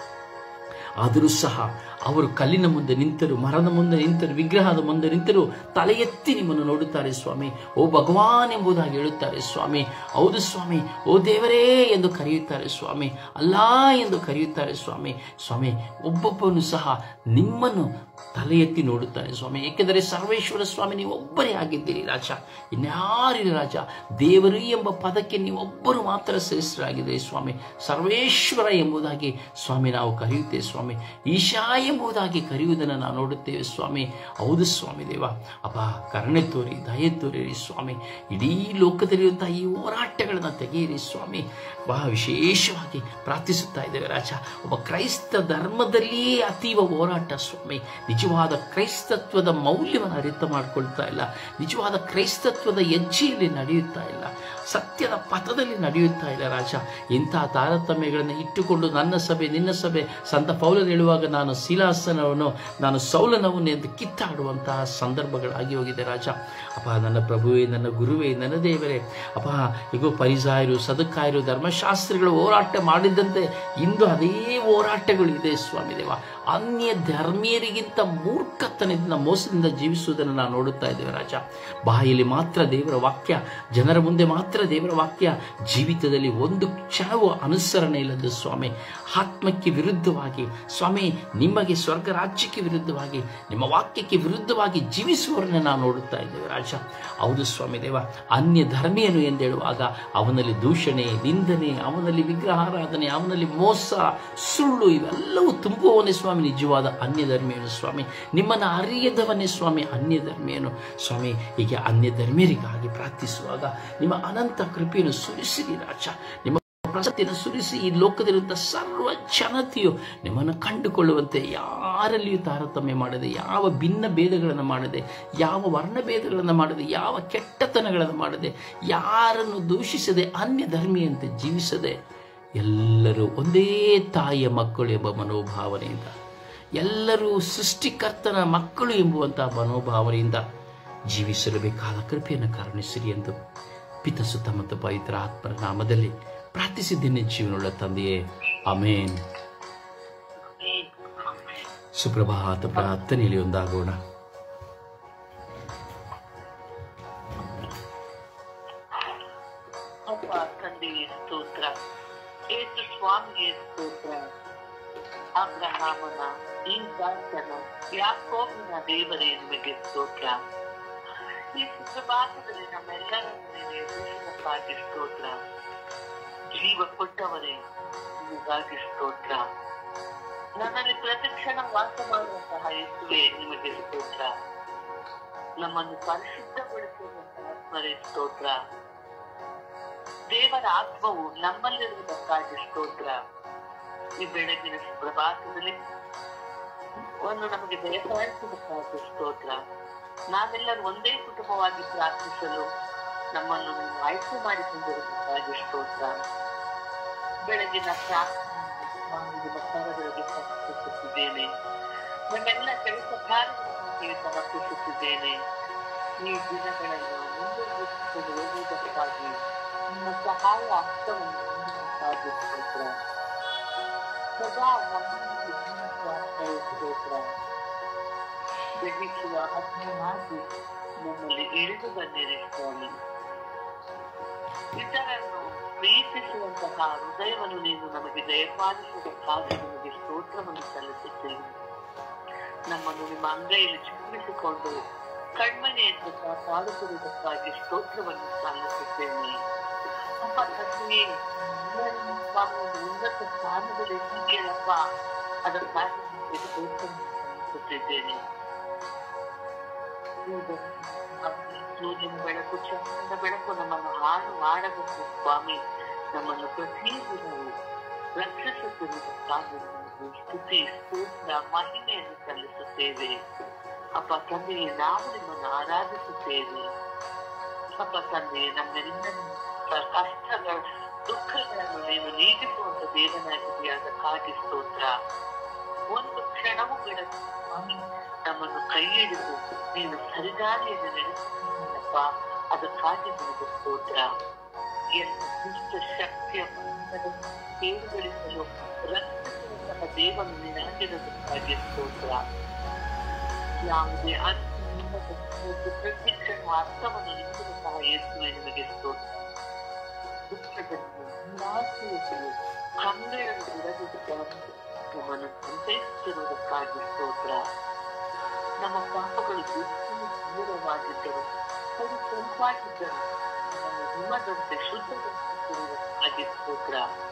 ಆದರೂ ಸಹ ಅವರು ಕಲ್ಲಿನ ಮುಂದೆ ನಿಂತರು ಮರದ ಮುಂದೆ ನಿಂತರು ವಿಗ್ರಹದ ಮುಂದೆ ನಿಂತರು ತಲೆ ಎತ್ತಿ ನಿಮ್ಮನ್ನು ನೋಡುತ್ತಾರೆ ಸ್ವಾಮಿ ಓ ಭಗವಾನ್ ಎಂಬುದಾಗಿ ಹೇಳುತ್ತಾರೆ ಸ್ವಾಮಿ ಹೌದು ಸ್ವಾಮಿ ಓ ದೇವರೇ ಎಂದು ಕರೆಯುತ್ತಾರೆ ಸ್ವಾಮಿ ಅಲ್ಲಾ ಎಂದು ಕರೆಯುತ್ತಾರೆ ಸ್ವಾಮಿ ಸ್ವಾಮಿ ಒಬ್ಬೊಬ್ಬನು ಸಹ ನಿಮ್ಮನ್ನು ತಲೆ ಎತ್ತಿ ನೋಡುತ್ತಾನೆ ಸ್ವಾಮಿ ಏಕೆಂದರೆ ಸರ್ವೇಶ್ವರ ಸ್ವಾಮಿ ನೀವು ಒಬ್ಬರೇ ಆಗಿದ್ದೀರಿ ರಾಜ ಇನ್ಯಾರಿಲ್ಲ ರಾಜ ದೇವರು ಎಂಬ ಪದಕ್ಕೆ ನೀವೊಬ್ಬರು ಮಾತ್ರ ಶ್ರೇಷ್ಠರಾಗಿದ್ದೀರಿ ಸ್ವಾಮಿ ಸರ್ವೇಶ್ವರ ಎಂಬುದಾಗಿ ಸ್ವಾಮಿ ನಾವು ಕರೆಯುತ್ತೇವೆ ಸ್ವಾಮಿ ಈಶಾ ಎಂಬುದಾಗಿ ಕರೆಯುವುದನ್ನು ನಾವು ನೋಡುತ್ತೇವೆ ಸ್ವಾಮಿ ಹೌದು ಸ್ವಾಮಿ ದೇವ ಅಪ್ಪ ಕರುಣೆ ತೋರಿ ದಯೆ ತೋರಿರಿ ಸ್ವಾಮಿ ಇಡೀ ಲೋಕದಲ್ಲಿರುವಂತಹ ಈ ಹೋರಾಟಗಳನ್ನು ತೆಗೆಯಿರಿ ಸ್ವಾಮಿ ಬಹಳ ವಿಶೇಷವಾಗಿ ಪ್ರಾರ್ಥಿಸುತ್ತಾ ಇದ್ದೇವೆ ರಾಜ ಒಬ್ಬ ಕ್ರೈಸ್ತ ಧರ್ಮದಲ್ಲಿಯೇ ಅತೀವ ಹೋರಾಟ ಸ್ವಾಮಿ ನಿಜವಾದ ಕ್ರೈಸ್ತತ್ವದ ಮೌಲ್ಯವನ್ನು ಅರಿತ ಮಾಡಿಕೊಳ್ತಾ ಇಲ್ಲ ನಿಜವಾದ ಕ್ರೈಸ್ತತ್ವದ ಹೆಜ್ಜೆಯಲ್ಲಿ ನಡೆಯುತ್ತಾ ಇಲ್ಲ ಸತ್ಯದ ಪಥದಲ್ಲಿ ನಡೆಯುತ್ತಾ ಇಲ್ಲ ರಾಜ ಇಂತಹ ತಾರತಮ್ಯಗಳನ್ನು ಇಟ್ಟುಕೊಂಡು ನನ್ನ ಸಭೆ ನಿನ್ನ ಸಭೆ ಸಂತ ಪೌಲರು ಹೇಳುವಾಗ ನಾನು ಶೀಲಾಸನವನ್ನು ನಾನು ಸೌಲನವನ್ನು ಎಂದು ಕಿತ್ತಾಡುವಂತಹ ಸಂದರ್ಭಗಳಾಗಿ ಹೋಗಿದೆ ರಾಜ ಅಪ್ಪ ನನ್ನ ಪ್ರಭುವೇ ನನ್ನ ಗುರುವೇ ನನ್ನ ದೇವರೇ ಅಪ್ಪ ಈಗ ಪರಿಸಾಯರು ಸದಕಾಯರು ಧರ್ಮಶಾಸ್ತ್ರಿಗಳು ಹೋರಾಟ ಮಾಡಿದ್ದಂತೆ ಇಂದು ಅದೇ ಹೋರಾಟಗಳು ಇದೆ ಸ್ವಾಮಿ ದೇವ ಅನ್ಯ ಧರ್ಮೀಯರಿಗಿಂತ ಮೂರ್ಖತನದಿಂದ ಮೋಸದಿಂದ ಜೀವಿಸುವುದನ್ನು ನಾವು ನೋಡುತ್ತಾ ಇದ್ದೇವೆ ರಾಜ ಬಾಯಲ್ಲಿ ಮಾತ್ರ ದೇವರ ವಾಕ್ಯ ಜನರ ಮುಂದೆ ಮಾತ್ರ ದೇವರ ವಾಕ್ಯ ಜೀವಿತದಲ್ಲಿ ಒಂದು ಕ್ಷಣವೂ ಅನುಸರಣೆ ಇಲ್ಲದ ಸ್ವಾಮಿ ಆತ್ಮಕ್ಕೆ ವಿರುದ್ಧವಾಗಿ ಸ್ವಾಮಿ ನಿಮಗೆ ಸ್ವರ್ಗ ರಾಜ್ಯಕ್ಕೆ ವಿರುದ್ಧವಾಗಿ ನಿಮ್ಮ ವಾಕ್ಯಕ್ಕೆ ವಿರುದ್ಧವಾಗಿ ಜೀವಿಸುವವರನ್ನ ನಾವು ನೋಡುತ್ತಾ ಇದ್ದೇವೆ ರಾಜ ಹೌದು ಸ್ವಾಮಿ ದೇವ ಅನ್ಯ ಧರ್ಮೀಯನು ಎಂದೇಳುವಾಗ ಅವನಲ್ಲಿ ದೂಷಣೆ ನಿಂದನೆ ಅವನಲ್ಲಿ ವಿಗ್ರಹಾರಾಧನೆ ಅವನಲ್ಲಿ ಮೋಸ ಸುಳ್ಳು ಇವೆಲ್ಲವೂ ತುಂಬುವವನೇ ಸ್ವಾಮಿ ನಿಜವಾದ ಅನ್ಯ ಧರ್ಮೀಯನು ಸ್ವಾಮಿ ನಿಮ್ಮನ್ನು ಅರಿಯದವನೇ ಸ್ವಾಮಿ ಅನ್ಯ ಧರ್ಮೀಯನು ಸ್ವಾಮಿ ಹೀಗೆ ಅನ್ಯ ಧರ್ಮೀಯರಿಗಾಗಿ ಪ್ರಾರ್ಥಿಸುವಾಗ ನಿಮ್ಮ ಅನಂತ ಕೃಪೆಯನ್ನು ಸುರಿಸಿರಿ ರಾಜ ನಿಮ್ಮ ಪ್ರಸಕ್ತಿಯನ್ನು ಸುರಿಸಿ ಈ ಲೋಕದಲ್ಲಿರುವಂಥ ಸರ್ವ ಜನತೆಯು ನಿಮ್ಮನ್ನು ಕಂಡುಕೊಳ್ಳುವಂತೆ ಯಾರಲ್ಲಿಯೂ ತಾರತಮ್ಯ ಮಾಡದೆ ಯಾವ ಭಿನ್ನ ಭೇದಗಳನ್ನು ಮಾಡದೆ ಯಾವ ವರ್ಣಭೇದಗಳನ್ನು ಮಾಡದೆ ಯಾವ ಕೆಟ್ಟತನಗಳನ್ನು ಮಾಡದೆ ಯಾರನ್ನು ದೂಷಿಸದೆ ಅನ್ಯ ಧರ್ಮಿಯಂತೆ ಜೀವಿಸದೆ ಎಲ್ಲರೂ ಒಂದೇ ತಾಯಿಯ ಮಕ್ಕಳು ಎಂಬ ಮನೋಭಾವನೆಯಿಂದ ಎಲ್ಲರೂ ಸೃಷ್ಟಿಕರ್ತನ ಮಕ್ಕಳು ಎಂಬುವಂತಹ ಮನೋಭಾವನೆಯಿಂದ ಜೀವಿಸಲು ಬೇಕಾದ ಕೃಪೆಯನ್ನು ಕಾರಣಿಸಿರಿ ಎಂದು ಪಿತಸುತ್ತ ಮತ್ತು ಪವಿತ್ರ ಆತ್ಮರ ನಾಮದಲ್ಲಿ ಪ್ರಾರ್ಥಿಸಿದ್ದೇನೆ ಜೀವನವುಳ್ಳ ತಂದೆಯೇ ಅಮೇನ್ ಸುಪ್ರಭಾತ ಪ್ರಾರ್ಥನೆಯಲ್ಲಿ ಒಂದಾಗೋಣ ಅಪ್ಪ ತಂದೆಗೆ ಸ್ತೋತ್ರ ಏಸು ಸ್ವಾಮಿಗೆ ಸ್ತೋತ್ರ ಅಬ್ರಹಾಮನ ಇಂದಾಸನ ಯಾಕೋಬಿನ ದೇವರೇ ನಿಮಗೆ ಸ್ತೋತ್ರ ಈ ಸುಪ್ರಭಾತದಲ್ಲಿ ನಮ್ಮೆಲ್ಲರನ್ನು ನೀವು ಎದುರಿಸಿದಕ್ಕಾಗಿ ಸ್ತೋತ್ರ ಜೀವ ಕೊಟ್ಟವರೇ ನಿಮಗಾಗಿ ಸ್ತೋತ್ರ ನನ್ನಲ್ಲಿ ಪ್ರತಿಕ್ಷಣ ವಾಸ ಮಾಡುವಂತಹ ಯೇಸುವೆ ನಿಮಗೆ ಸ್ತೋತ್ರ ನಮ್ಮನ್ನು ಪರಿಶುದ್ಧಗೊಳಿಸುವಂತಹ ಆತ್ಮರೇ ಸ್ತೋತ್ರ ದೇವರ ಆತ್ಮವು ನಮ್ಮಲ್ಲಿರುವುದಕ್ಕಾಗಿ ಸ್ತೋತ್ರ ಈ ಬೆಳಗಿನ ಪ್ರಭಾತದಲ್ಲಿ ಒಂದು ನಮಗೆ ದಯಪಾಲಿಸುವುದಕ್ಕಾಗಿ ಸ್ತೋತ್ರ ನಾವೆಲ್ಲರೂ ಒಂದೇ ಕುಟುಂಬವಾಗಿ ಪ್ರಾರ್ಥಿಸಲು ನಮ್ಮನ್ನು ನೀವು ಆಯ್ಕೆ ಮಾಡಿಕೊಂಡಿರುವುದಕ್ಕಾಗಿ ಸ್ತೋತ್ರ ಬೆಳಗಿನ ಪ್ರಾರ್ಥನೆಗೆ ಕರಗಳಿಗೆ ಸಮರ್ಪಿಸುತ್ತಿದ್ದೇನೆ ನಮ್ಮೆಲ್ಲ ಕೆಲಸ ಕಾರ್ಯಗಳಿಗೆ ಸಮರ್ಪಿಸುತ್ತಿದ್ದೇನೆ ಈ ದಿನಗಳನ್ನು ಮುಂದುವರಿಸಿಕೊಂಡು ಹೋಗುವುದಕ್ಕಾಗಿ ನಿಮ್ಮ ಸಹಾಯ ಹಸ್ತವನ್ನು ನೀಡುವುದಕ್ಕಾಗಿ ಸ್ತೋತ್ರ ಸದಾ ನಮ್ಮೊಂದಿಗೆ ಜೀವಿಸುವ ಸ್ತೋತ್ರ ಗ್ರಹಿಸುವ ಅಜ್ಞಾನಾಗಿ ನಮ್ಮಲ್ಲಿ ಇಳಿದು ಬಂದಿರಿ ಸ್ವಾಮಿ ಇತರನ್ನು ಪ್ರೀತಿಸುವಂತಹ ಹೃದಯವನ್ನು ನೀನು ನಮಗೆ ದಯಪಾಲಿಸುವುದಕ್ಕಾಗಿ ನಿಮಗೆ ಸ್ತೋತ್ರವನ್ನು ಸಲ್ಲಿಸುತ್ತೇನೆ ನಮ್ಮನ್ನು ನಿಮ್ಮ ಅಂಗೈಯಲ್ಲಿ ಚುಂಬಿಸಿಕೊಂಡು ಕಣ್ಮನೆಯನ್ನು ಕಾಪಾಡುತ್ತಿರುವುದಕ್ಕಾಗಿ ಸ್ತೋತ್ರವನ್ನು ಸಲ್ಲಿಸುತ್ತೇನೆ ಅಪ್ಪ ತಂದೆಯೇ ಎಲ್ಲರನ್ನೂ ಸ್ವಾಮಿ ಒಂದು ಉನ್ನತ ಸ್ಥಾನದಲ್ಲಿ ಇದ್ದೀಯಲ್ಲಪ್ಪ ಅದಕ್ಕಾಗಿ ನಿಮಗೆ ಸ್ತೋತ್ರವನ್ನು ಸಲ್ಲಿಸುತ್ತಿದ್ದೇನೆ ಸೂರ್ಯನ ಬೆಳಕು ಚಂದ್ರನ ಬೆಳಕು ನಮ್ಮನ್ನು ಹಾಳು ಮಾಡಬೇಕು ಸ್ವಾಮಿ ನಮ್ಮನ್ನು ಪ್ರತಿ ದಿನವೂ ರಕ್ಷಿಸುತ್ತಿರುವುದಕ್ಕಾಗಿ ನಿಮಗೆ ಸ್ತುತಿ ಸ್ತೋತ್ರ ಮಹಿಮೆಯನ್ನು ಸಲ್ಲಿಸುತ್ತೇವೆ ಅಪ್ಪ ತಂದೆಯೇ ನಾವು ನಿಮ್ಮನ್ನು ಆರಾಧಿಸುತ್ತೇವೆ ಅಪ್ಪ ತಂದೆಯೇ ನಮ್ಮೆಲ್ಲ ಕಷ್ಟಗಳ ದುಃಖಗಳನ್ನು ನೀನು ನೀಗಿಸುವಂತ ದೇವನಾಗಿದೆಯಾದಕ್ಕಾಗಿ ಸ್ತೋತ್ರ ಒಂದು ಕ್ಷಣವೂ ಬಿಡದು ಸ್ವಾಮಿ ನಮ್ಮನ್ನು ಕೈ ಹಿಡಿದು ನೀನು ಸರಿದಾರಿಯನ್ನು ನಡೆಸುತ್ತೀನಪ್ಪ ಅದಕ್ಕಾಗಿ ನಿನಗೆ ಸ್ತೋತ್ರ ಎಲ್ಲ ದುಷ್ಟ ಶಕ್ತಿಯ ಬಂಧನವನ್ನು ಸೇರುಗಳಿಸಲು ರಕ್ಷಿಸುವಂತಹ ದೇವನು ನಿನಗಿರೋದಕ್ಕಾಗಿ ಸ್ತೋತ್ರ ಯಾವುದೇ ಅರ್ಥ ನಿಮ್ಮದು ಪ್ರತಿ ಕ್ಷಣ ಅರ್ಥವನ್ನು ನಿಮ್ಮದು ಸಹ ಯೇಸುವೆ ನಿಮಗೆ ಸ್ತೋತ್ರ ದುಃಖದಲ್ಲಿ ನಿರಾಶೆಯಲ್ಲಿ ಹಂಗೆಯನ್ನು ಬಿಡದಿದ್ದಾಗ ನಮ್ಮನ್ನು ಸಂತೈಸುತ್ತಿರುವುದಕ್ಕಾಗಿ ಸ್ತೋತ್ರ ನಮ್ಮ ಪಾಪಗಳು ದುಃಖವು ದೂರವಾಗಿದ್ದರು ಅದು ಸ್ವಲ್ಪಾಗಿದ್ದರು ನಮ್ಮನ್ನು ಹಿಮದಂತೆ ಶುದ್ಧಗೊಳಿಸುತ್ತಿರುವುದಕ್ಕಾಗಿ ಸ್ತೋತ್ರ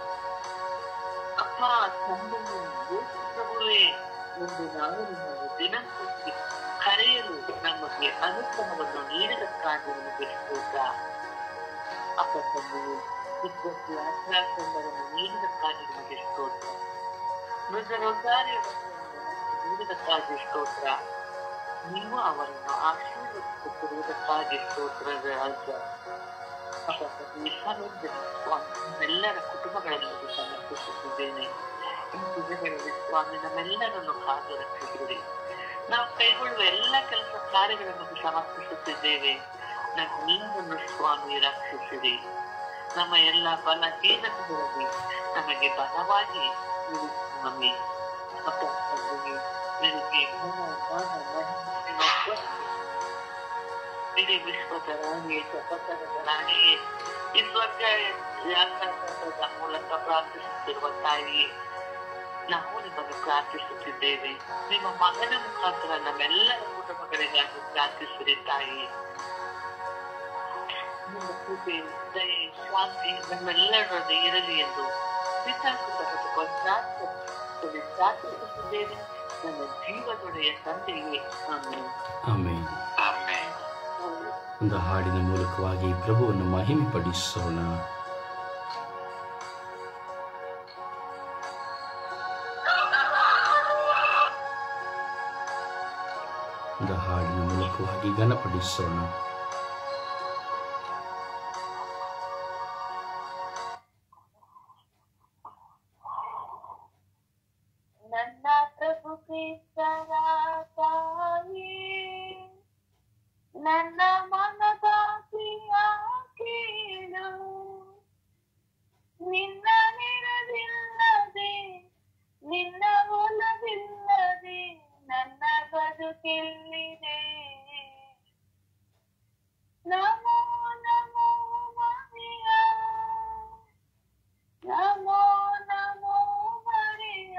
ಅಪ್ಪ ತಂದೆಯು ಯೇಸು ಪ್ರಭುವೇ ಒಂದು ನಾವು ನಿಮ್ಮನ್ನು ದಿನಪೂರ್ತಿ ಕರೆಯಲು ನಮಗೆ ಅನುಗ್ರಹವನ್ನು ನೀಡಿದಕ್ಕಾಗಿ ನಿಮಗೆ ಸ್ತೋತ್ರ ಅಪ್ಪ ತಂದೆಯು ಇಬ್ಬತ್ತು ಆಜ್ಞಾಸಂದರನ್ನು ನೀಡಿದಕ್ಕಾಗಿ ನಿಮಗೆ ಸ್ತೋತ್ರ ಮೃಗ ರೋಗಾರಿಯನ್ನು ನೀಡಿದಕ್ಕಾಗಿ ಸ್ತೋತ್ರ ನೀವು ಅವರನ್ನು ಆಶೀರ್ವದಿಸುತ್ತಿರುವುದಕ್ಕಾಗಿ ಸ್ತೋತ್ರ ರಾಜ ಅಪ್ಪ ತಂದೆಯೇ ಸಾರ್ವಜನಿಕ ಸ್ವಾಮಿ ನಮ್ಮೆಲ್ಲರ ಕುಟುಂಬಗಳಲ್ಲಿ ಸಮರ್ಪಿಸುತ್ತಿದ್ದೇನೆ ಈ ದಿನಗಳಲ್ಲಿ ಸ್ವಾಮಿ ನಮ್ಮೆಲ್ಲರನ್ನು ಕಾದು ರಕ್ಷಿಸಿರಿ ನಾವು ಕೈಗೊಳ್ಳುವ ಎಲ್ಲ ಕೆಲಸ ಕಾರ್ಯಗಳನ್ನು ಸಮರ್ಪಿಸುತ್ತಿದ್ದೇವೆ ನಮ್ಮೆಲ್ಲರನ್ನು ಸ್ವಾಮಿ ರಕ್ಷಿಸಿರಿ ನಮ್ಮ ಎಲ್ಲ ಬಲಹೀನತೆಗಳಲ್ಲಿ ನಮಗೆ ಬಲವಾಗಿ ಇರು ಸ್ವಾಮಿ ಅಪ್ಪ ತಂದೆಯೇ ನಿನಗೆ ಗುಣ ಮಾನ ಮಹಿಮೆಯನ್ನು ಇಡೀ ವಿಶ್ವದ ರಾಣಿಯೇ ಜಗತ್ತದ ರಾಣಿಯೇ ಈ ಸ್ವರ್ಗ ಯಾತ್ರಾದ ಮೂಲಕ ಪ್ರಾರ್ಥಿಸುತ್ತಿರುವ ತಾಯಿಯೇ ನಾವು ನಿಮ್ಮನ್ನು ಪ್ರಾರ್ಥಿಸುತ್ತಿದ್ದೇವೆ ನಿಮ್ಮ ಮಗನ ಮುಖಾಂತರ ನಮ್ಮೆಲ್ಲರ ಕುಟುಂಬಗಳಿಗಾಗಿ ಪ್ರಾರ್ಥಿಸಿರಿ ತಾಯಿ ನಿಮ್ಮ ಕೃಪೆ ದಯೆ ಶಾಂತಿ ನಮ್ಮೆಲ್ಲರೊಂದಿಗೆ ಇರಲಿ ಎಂದು ಪಿತಾಕೃತ ಪ್ರಾರ್ಥಿಸುತ್ತೇವೆ ಪ್ರಾರ್ಥಿಸುತ್ತಿದ್ದೇವೆ ನನ್ನ ಜೀವದೊಡೆಯ ತಂದೆಯೇ ಆಮೇಲೆ ಆಮೇಲೆ ಆಮೇಲೆ ಒಂದು ಹಾಡಿನ ಮೂಲಕವಾಗಿ ಪ್ರಭುವನ್ನು ಮಹಿಮೆ ಪಡಿಸೋಣ ಒಂದು ಹಾಡಿನ ಮೂಲಕವಾಗಿ ಘನಪಡಿಸೋಣ ನನ್ನ ಪ್ರಭು ಕ್ರಿಸ್ತರ ತಾಯಿ ನನ್ನ ಮನದಾಸಿಯ ಕೇಳು ನಿನ್ನ ನಿರದಿಲ್ಲದೆ ನಿನ್ನ ಒಲವಿಲ್ಲದೆ ನನ್ನ ಬದುಕೆಲ್ಲಿದೆ ನಮೋ ನಮೋ ಮರಿಯ ನಮೋ ನಮೋ ಮರಿಯ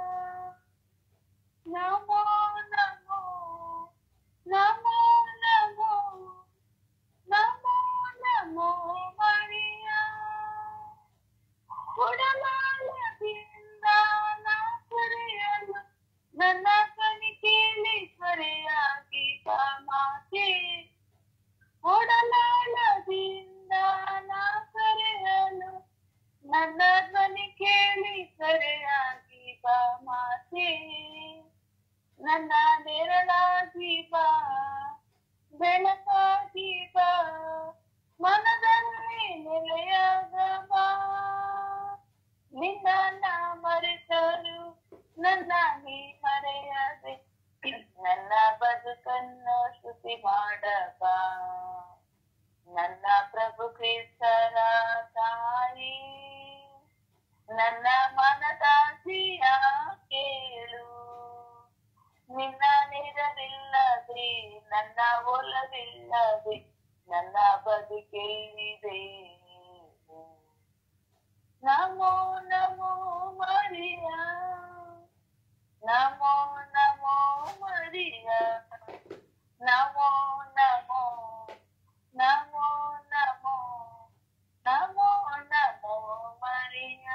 ನಮೋ ನಮೋ ನಮೋ ನಮೋ ನಮೋ ನಮೋ ಮರಿಯ ಕೊಡಲಾಲದಿಂದ ನಾ ಕರೆಯಲು ನನ್ನ ಕಣಿಕೆಯಲ್ಲಿ ಕರೆಯಾಗಿ ಮಾತೆ ಒಡಲಾಳದಿಂದ ನಾ ಕರೆಯಲು ನನ್ನ ಧ್ವನಿ ಕೇಳಿ ಕರೆಯಾಗಿ ಬಾ ಮಾತೆ ನನ್ನ ನೆರಳಾಗಿ ಬಾ ಬೆಳಕಾಗಿ ಬಾ ಮನದಲ್ಲಿ ನೆಲೆಯಾಗ ಬಾ ನಿನ್ನ ನಾ ಮರೆತರು ನನ್ನ ನೀ ಮರೆಯದೆ ನನ್ನ ಬದುಕನ್ನು ಸ್ತುತಿ ಮಾಡಬ ನನ್ನ ಪ್ರಭು ಕ್ರಿಸ್ತರ ತಾಯಿ ನನ್ನ ಮನದಾಸಿಯ ಕೇಳು ನಿನ್ನ ನಿರವಿಲ್ಲದೆ ನನ್ನ ಒಲವಿಲ್ಲದೆ ನನ್ನ ಬದುಕೆಲ್ಲಿದೆ ನಮೋ ನಮೋ ಮರಿಯ ನಮೋ ನಮೋ ಮರಿಯ ನಮೋ ನಮೋ ನಮೋ ನಮೋ ನಮೋ ನಮೋ ಮರಿಯ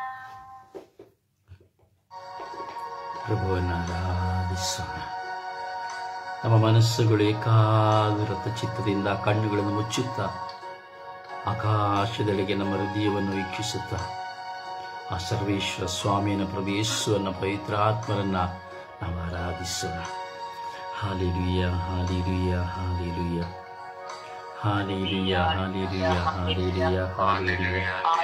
ಪ್ರಭುವನ್ನು ಆರಾಧಿಸೋಣ ನಮ್ಮ ಮನಸ್ಸುಗಳು ಏಕಾಗ್ರತ ಚಿತ್ತದಿಂದ ಕಣ್ಣುಗಳನ್ನು ಮುಚ್ಚುತ್ತಾ ಆಕಾಶದೆಡೆಗೆ ನಮ್ಮ ಹೃದಯವನ್ನು ವೀಕ್ಷಿಸುತ್ತಾ ಆ ಸರ್ವೇಶ್ವರ ಸ್ವಾಮಿಯನ್ನ ಪ್ರಭು ಯೇಸುವನ್ನ ಪವಿತ್ರಾತ್ಮರನ್ನ ನಾವು ಆರಾಧಿಸೋಣ ಹಾಲಿಲುಯ್ಯ ಹಾಲಿಲುಯ್ಯ ಹಾಲಿಲುಯ್ಯ ಹಾಲಿಲುಯ್ಯ ಹಾಲಿಲುಯ್ಯ ಹಾಲಿಲುಯ್ಯ ಹಾಲಿಲುಯ್ಯ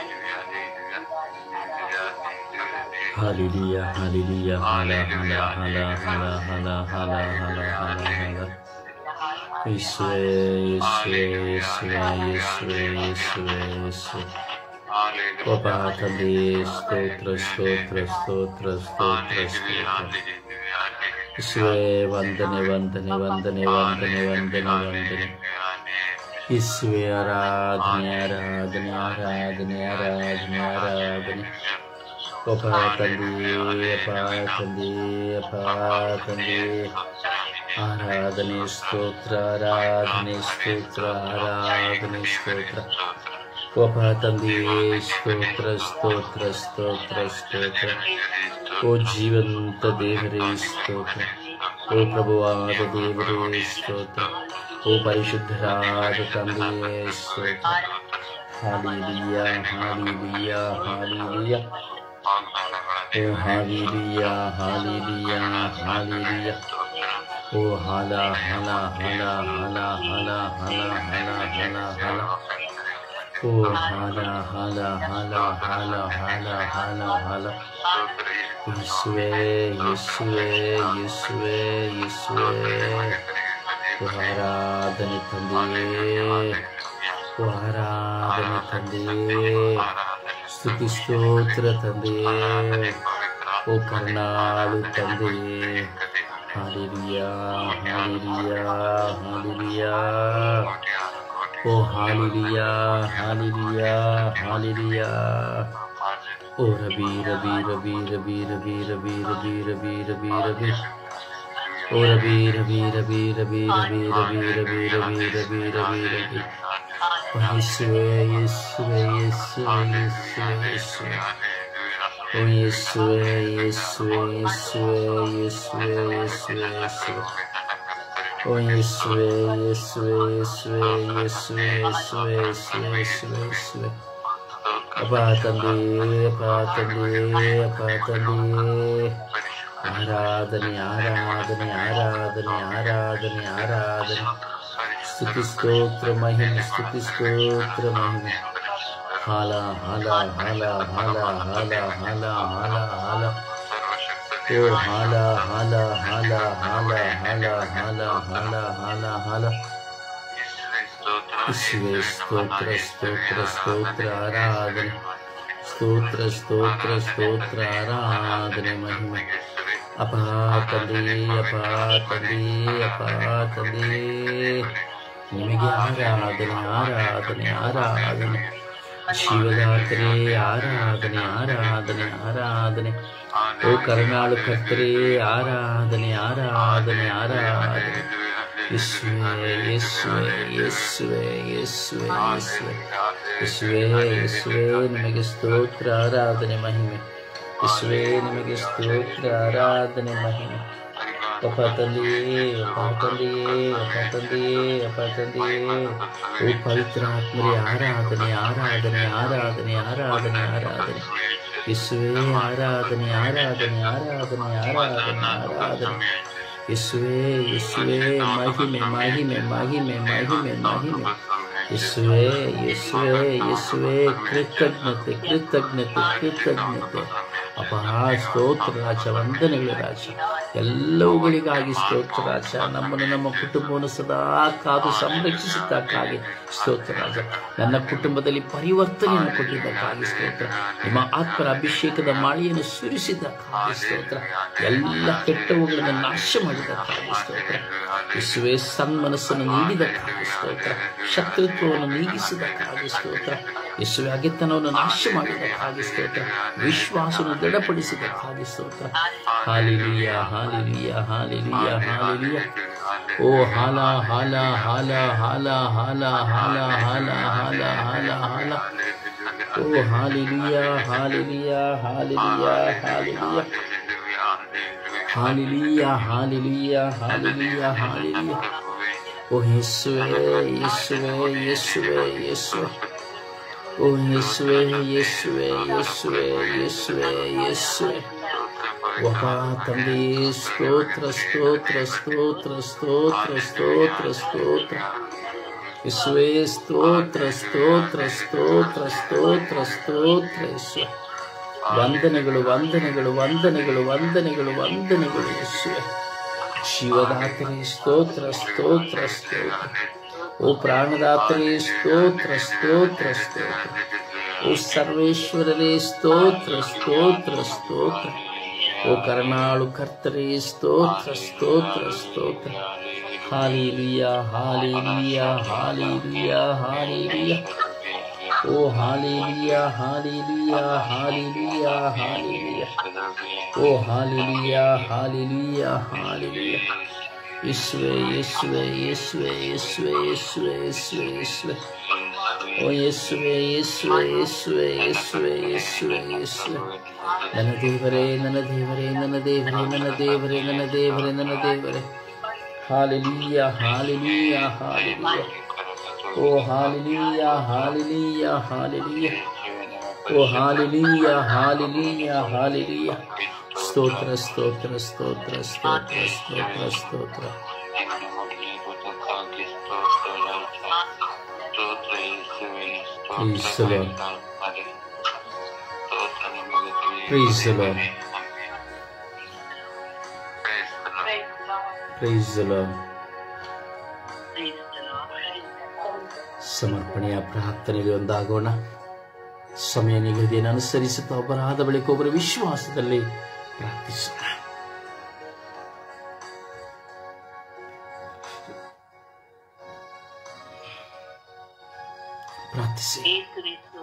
ಹಾಲಿಲುಯ್ಯ ಹಾಲಿಲುಯ್ಯ ಹಾಲ ಹಲ ಹಲ ಹಲ ಹಲ ಹಲ ಹಲ ಹಲ ಹಲ ಯೇಸುವೆ ಯೇಸುವೆ ಯೇಸುವೆ ಯೇಸುವೆ ಯೇಸುವೆ ಯೇಸುವೆ ಒಬ್ಬ ತಂದೆ ಸ್ತೋತ್ರ ಸ್ತೋತ್ರ ಸ್ತೋತ್ರ ಸ್ತೋತ್ರ ಸ್ತೋತ್ರ ಯೇಸುವೆ ವಂದನೆ ವಂದನೆ ವಂದನೆ ವಂದನೆ ವಂದನೆ ವಂದನೆ ಯೇಸುವೆ ಆರಾಧನೆ ಆರಾಧನೆ ಆರಾಧನೆ ಆರಾಧನೆ ಆರಾಧನೆ ಒಬ್ಬ ತಂದೆ ಅಪ್ಪ ತಂದೆ ಅಪ್ಪ ತಂದೆ ಆರಾಧನೆ ಸ್ತೋತ್ರ ಆರಾಧನೆ ಸ್ತೋತ್ರ ಆರಾಧನೆ ಸ್ತೋತ್ರ ಒಬ್ಬ ತಂದೆ ಸ್ತೋತ್ರ ಸ್ತೋತ್ರ ಸ್ತೋತ್ರ ಸ್ತೋತ್ರ ಓ ಜೀವಂತ ದೇವರೇ ಸ್ತೋತ್ರ ಓ ಪ್ರಭುವಾದ ದೇವರೇ ಸ್ತೋತ್ರ ಓ ಪರಿಶುದ್ಧರಾದ ತಂದೆಯೇ ಸ್ತೋತ್ರ ಹಾಲಿಲಿಯ ಹಾಲಿಲಿಯ ಹಾಲಿಲಿಯ ಓ ಹಾಲಿಲಿಯ ಹಾಲಿಲಿಯ ಹಾಲಿಲಿಯ ಓ ಹಲ ಹಲ ಹಲ ಹಲ ಹಲ ಹಲ ಹಲ ಹಲ ಹಲ ಓ ಹಲ ಹಲ ಹಲ ಹಲ ಹಲ ಹಲ ಹಲ ಯೇಸುವೆ ಯೇಸುವೆ ಯೇಸುವೆ ಯೇಸುವೆ ಓ ಆರಾಧನೆ ತಂದೆಯೇ ಓ ಆರಾಧನೆ ತಂದೆಯೇ ಸ್ತುತಿ ಸ್ತೋತ್ರ ತಂದೆಯೇ ಓ ಕರ್ನಾಳು ತಂದೆಯೇ ಹಾಲಿರಿಯ ಹಾಲಿರಿಯ ಹಾಲಿರಿಯ ಓ ಹಾಲಿರಿಯ ಹಾಲಿರಿಯ ಹಾಲಿರಿಯ ಓ ರಬಿ ರಬಿ ರಬಿ ರಬಿ ರಬಿ ರಬಿ ರಬಿ ರಬಿ ರಬಿ ರಬಿ ಓ ರಬಿ ರಬಿ ರಬಿ ರಬಿ ರಬಿ ರಬಿ ರಬಿ ರಬಿ ರಬಿ ರಬಿ ರಬಿ ಓ ಯೇಸುವೆ ಯೇಸುವೆ ಯೇಸುವೆ ಯೇಸುವೆ ಯೇಸುವೆ ಓ ಯೇಸುವೆ ಯೇಸುವೆ ಯೇಸುವೆ ಯೇಸುವೆ ಯೇಸುವೆ ಯೇಸುವೆ ಓ ಯೇಸುವೆ ಯೇಸುವೆ ಯೇಸುವೆ ಯೇಸುವೆ ಯೇಸುವೆ ಯೇಸುವೆ ಯೇಸುವೆ ಯೇಸುವೆ ಅಪ್ಪ ತಂದೆ ಅಪ್ಪ ತಂದೆ ಅಪ್ಪ ತಂದೆ ಆರಾಧನೆ ಆರಾಧನೆ ಆರಾಧನೆ ಆರಾಧನೆ ಆರಾಧನೆ ಸ್ತುತಿ ಸ್ತೋತ್ರ ಮಹಿಮೆ ಸ್ತುತಿ ಸ್ತೋತ್ರ ಮಹಿಮೆ ಹಾಲ ಹಾಲ ಹಾಲ ಹಾಲ ಹಾಲ ಹಾಲ ಹಾಲ ಹಾಲ ಓ ಹಾಲ ಹಾಲ ಹಾಲ ಹಾಲ ಹಾಲ ಹಾಲ ಹಾಲ ಹಾಲ ಹಾಲ ಯೇಸುವೆ ಸ್ತೋತ್ರ ಸ್ತೋತ್ರ ಸ್ತೋತ್ರ ಆರಾಧನೆ ಸ್ತೋತ್ರ ಸ್ತೋತ್ರ ಸ್ತೋತ್ರ ಆರಾಧನೆ ಮಹಿಮೆ ಅಪ ತಂದೆ ಅಪ ತಂದೆ ಅಪ ತಂದೆ ನಿಮಗೆ ಆರಾಧನೆ ಆರಾಧನೆ ಆರಾಧನೆ ಶಿವದಾತರೇ ಆರಾಧನೆ ಆರಾಧನೆ ಆರಾಧನೆ ಓ ಕರುಣಾಳು ಕರ್ತರೇ ಆರಾಧನೆ ಆರಾಧನೆ ಆರಾಧನೆ ಯೇಸುವೆ ಯೇಸುವೆ ಯೇಸುವೆ ಯೇಸುವೆ ಯೇಸುವೆ ಯೇಸುವೆ ಯೇಸುವೆ ನಿಮಗೆ ಸ್ತೋತ್ರ ಆರಾಧನೆ ಮಹಿಮೆ ಯೇಸುವೆ ನಿಮಗೆ ಸ್ತೋತ್ರ ಆರಾಧನೆ ಮಹಿಮೆ ಅಪ್ಪ ತಂದೆಯೇ ಅಪ್ಪ ತಂದೆಯೇ ಅಪ್ಪ ತಂದೆಯೇ ಅಪ್ಪ ತಂದೆಯೇ ಓ ಪವಿತ್ರ ಆತ್ಮರೇ ಆರಾಧನೆ ಆರಾಧನೆ ಆರಾಧನೆ ಆರಾಧನೆ ಆರಾಧನೆ ಯೇಸುವೆ ಆರಾಧನೆ ಆರಾಧನೆ ಆರಾಧನೆ ಆರಾಧನೆ ಆರಾಧನೆ ಯೇಸುವೆ ಯೇಸುವೆ ಮಹಿಮೆ ಮಹಿಮೆ ಮಹಿಮೆ ಮಹಿಮೆ ಮಹಿಮೆ ಯೇಸುವೆ ಯೇಸುವೆ ಯೇಸುವೆ ಕೃತಜ್ಞತೆ ಕೃತಜ್ಞತೆ ಕೃತಜ್ಞತೆ ಅಪ ಸ್ತೋತ್ರ ರಾಜ ವಂದನೆಗಳು ರಾಜ ಎಲ್ಲವುಗಳಿಗಾಗಿ ಸ್ತೋತ್ರ ರಾಜ ನಮ್ಮನ್ನು ನಮ್ಮ ಕುಟುಂಬವನ್ನು ಸದಾ ಕಾದು ಸಂರಕ್ಷಿಸಿದ್ದಕ್ಕಾಗಿ ಸ್ತೋತ್ರ ರಾಜ ನನ್ನ ಕುಟುಂಬದಲ್ಲಿ ಪರಿವರ್ತನೆಯನ್ನು ಕೊಟ್ಟಿದ್ದಕ್ಕಾಗಿ ಸ್ತೋತ್ರ ನಿಮ್ಮ ಆತ್ಮರ ಅಭಿಷೇಕದ ಮಾಳಿಯನ್ನು ಸುರಿಸಿದ್ದಕ್ಕಾಗಿ ಸ್ತೋತ್ರ ಎಲ್ಲ ಕೆಟ್ಟವುಗಳನ್ನು ನಾಶ ಮಾಡಿದ್ದಕ್ಕಾಗಿ ಸ್ತೋತ್ರ ಯೇಸುವೆ ಸನ್ಮನಸ್ಸನ್ನು ನೀಡಿದಕ್ಕಾಗಿ ಸ್ತೋತ್ರ ಶತ್ರುತ್ವವನ್ನು ನೀಗಿಸಿದಕ್ಕಾಗಿ ಸ್ತೋತ್ರ ಯೇಸುವೆ ಅಗೆತನವನ್ನು ನಾಶ ಮಾಡಿದಕ್ಕಾಗಿ ಸ್ತೋತ್ರ ವಿಶ್ವಾಸವನ್ನು ದೃಢಪಡಿಸಿದಕ್ಕಾಗಿ ಸ್ತೋತ್ರ ಹಾಲಿಲಿಯ ಹಾಲಿಲಿಯ ಹಾಲಿಲಿಯ ಹಾಲಿಲಿಯ ಓ ಹಾಲ ಹಾಲ ಹಾಲ ಹಾಲ ಹಾಲ ಹಾಲ ಹಾಲ ಹಾಲ ಹಾಲ ಹಾಲ ಓ ಹಾಲಿಲಿಯ ಹಾಲಿಲಿಯ ಹಾಲಿಲಿಯ ಹಾಲಿಲಿಯ ಹಾಲಿಲಿಯ ಹಾಲಿಲಿಯ ಹಾಲಿಲಿಯ ಹಾಲಿಲಿಯ ಓ ಯೇಸುವೆ ಯೇಸುವೆ ಯೇಸುವೆ ಯೇಸುವೆ ಓ ಯೇಸುವೆ ಯೇಸುವೆ ಯೇಸುವೆ ಯೇಸುವೆ ಯೇಸುವೆ ವಪಾ ತಂದೆಯೇ ಸ್ತೋತ್ರ ಸ್ತೋತ್ರ ಸ್ತೋತ್ರ ಸ್ತೋತ್ರ ಸ್ತೋತ್ರ ಸ್ತೋತ್ರ ಯೇಸುವೆ ಸ್ತೋತ್ರ ಸ್ತೋತ್ರ ಸ್ತೋತ್ರ ಸ್ತೋತ್ರ ಸ್ತೋತ್ರ ಯೇಸುವೆ ವಂದನೆಗಳು ವಂದನೆಗಳು ವಂದನೆಗಳು ವಂದನೆಗಳು ವಂದನೆಗಳು ಯೇಸುವೆ ಶಿವದಾತರೇ ಸ್ತೋತ್ರ ಸ್ತೋತ್ರ ಸ್ತೋತ್ರ ಓ ಪ್ರಾಣದಾತರೇ ಸ್ತೋತ್ರ ಸ್ತೋತ್ರ ಸ್ತೋತ್ರ ಓ ಸರ್ವೇಶ್ವರರೇ ಸ್ತೋತ್ರ ಸ್ತೋತ್ರ ಸ್ತೋತ್ರ ಓ ಕರ್ನಾಳು ಕರ್ತರೇ ಸ್ತೋತ್ರ ಸ್ತೋತ್ರ ಸ್ತೋತ್ರ ಹಾಲಿಲಿಯ ಹಾಲಿಲಿಯ ಹಾಲಿಲಿಯ ಹಾಲಿಲಿಯ ಓ ಹಾಲಿಲಿಯ ಹಾಲಿಲಿಯ ಹಾಲಿಲಿಯ ಹಾಲಿಲಿಯ ಓ ಹಾಲಿಲಿಯ ಹಾಲಿಲಿಯ ಹಾಲಿಲಿಯ ಯೇಸುವೆ ಯೇಸುವೆ ಯೇಸುವೆ ಯೇಸುವೆ ಯೇಸುವೆ ಯೇಸುವೆ ಯೇಸುವೆ ಓ ಯೇಸುವೆ ಯೇಸುವೆ ಯೇಸುವೆ ಯೇಸುವೆ ಯೇಸುವೆ ಯೇಸುವೆ ನನ್ನ ದೇವರೇ ನನ್ನ ದೇವರೇ ನನ್ನ ದೇವರೇ ನನ್ನ ದೇವರೇ ನನ್ನ ದೇವರೇ ನನ್ನ ದೇವರೇ ಹಾಲಿಲಿಯ ಹಾಲಿಲಿಯ ಹಾಲಿಲಿಯ ಓ ಹಾಲಿಲಿಯ ಹಾಲಿಲಿಯ ಹಾಲಿಲಿಯ ಓ ಹಾಲಿಲಿಯ ಹಾಲಿಲಿಯ ಹಾಲಿಲಿಯ ಸ್ತೋತ್ರ ಸ್ತೋತ್ರ ಸ್ತೋತ್ರ ಸ್ತೋತ್ರ ಸ್ತೋತ್ರ ಸ್ತೋತ್ರ Praise the Lord. Praise the Lord. Praise the Lord. ಸಮರ್ಪಣೆಯ ಪ್ರಾರ್ಥನೆಗೆ ಒಂದಾಗೋಣ ಸಮಯ ನಿಗದಿಯನ್ನು ಅನುಸರಿಸುತ್ತಾ ಒಬ್ಬರಾದ ಬಳಿಕ ಒಬ್ಬರ ವಿಶ್ವಾಸದಲ್ಲಿ ಪ್ರಾರ್ಥಿಸೋಣ ಪ್ರಾರ್ಥಿಸಿ ಏಸುವೆಸು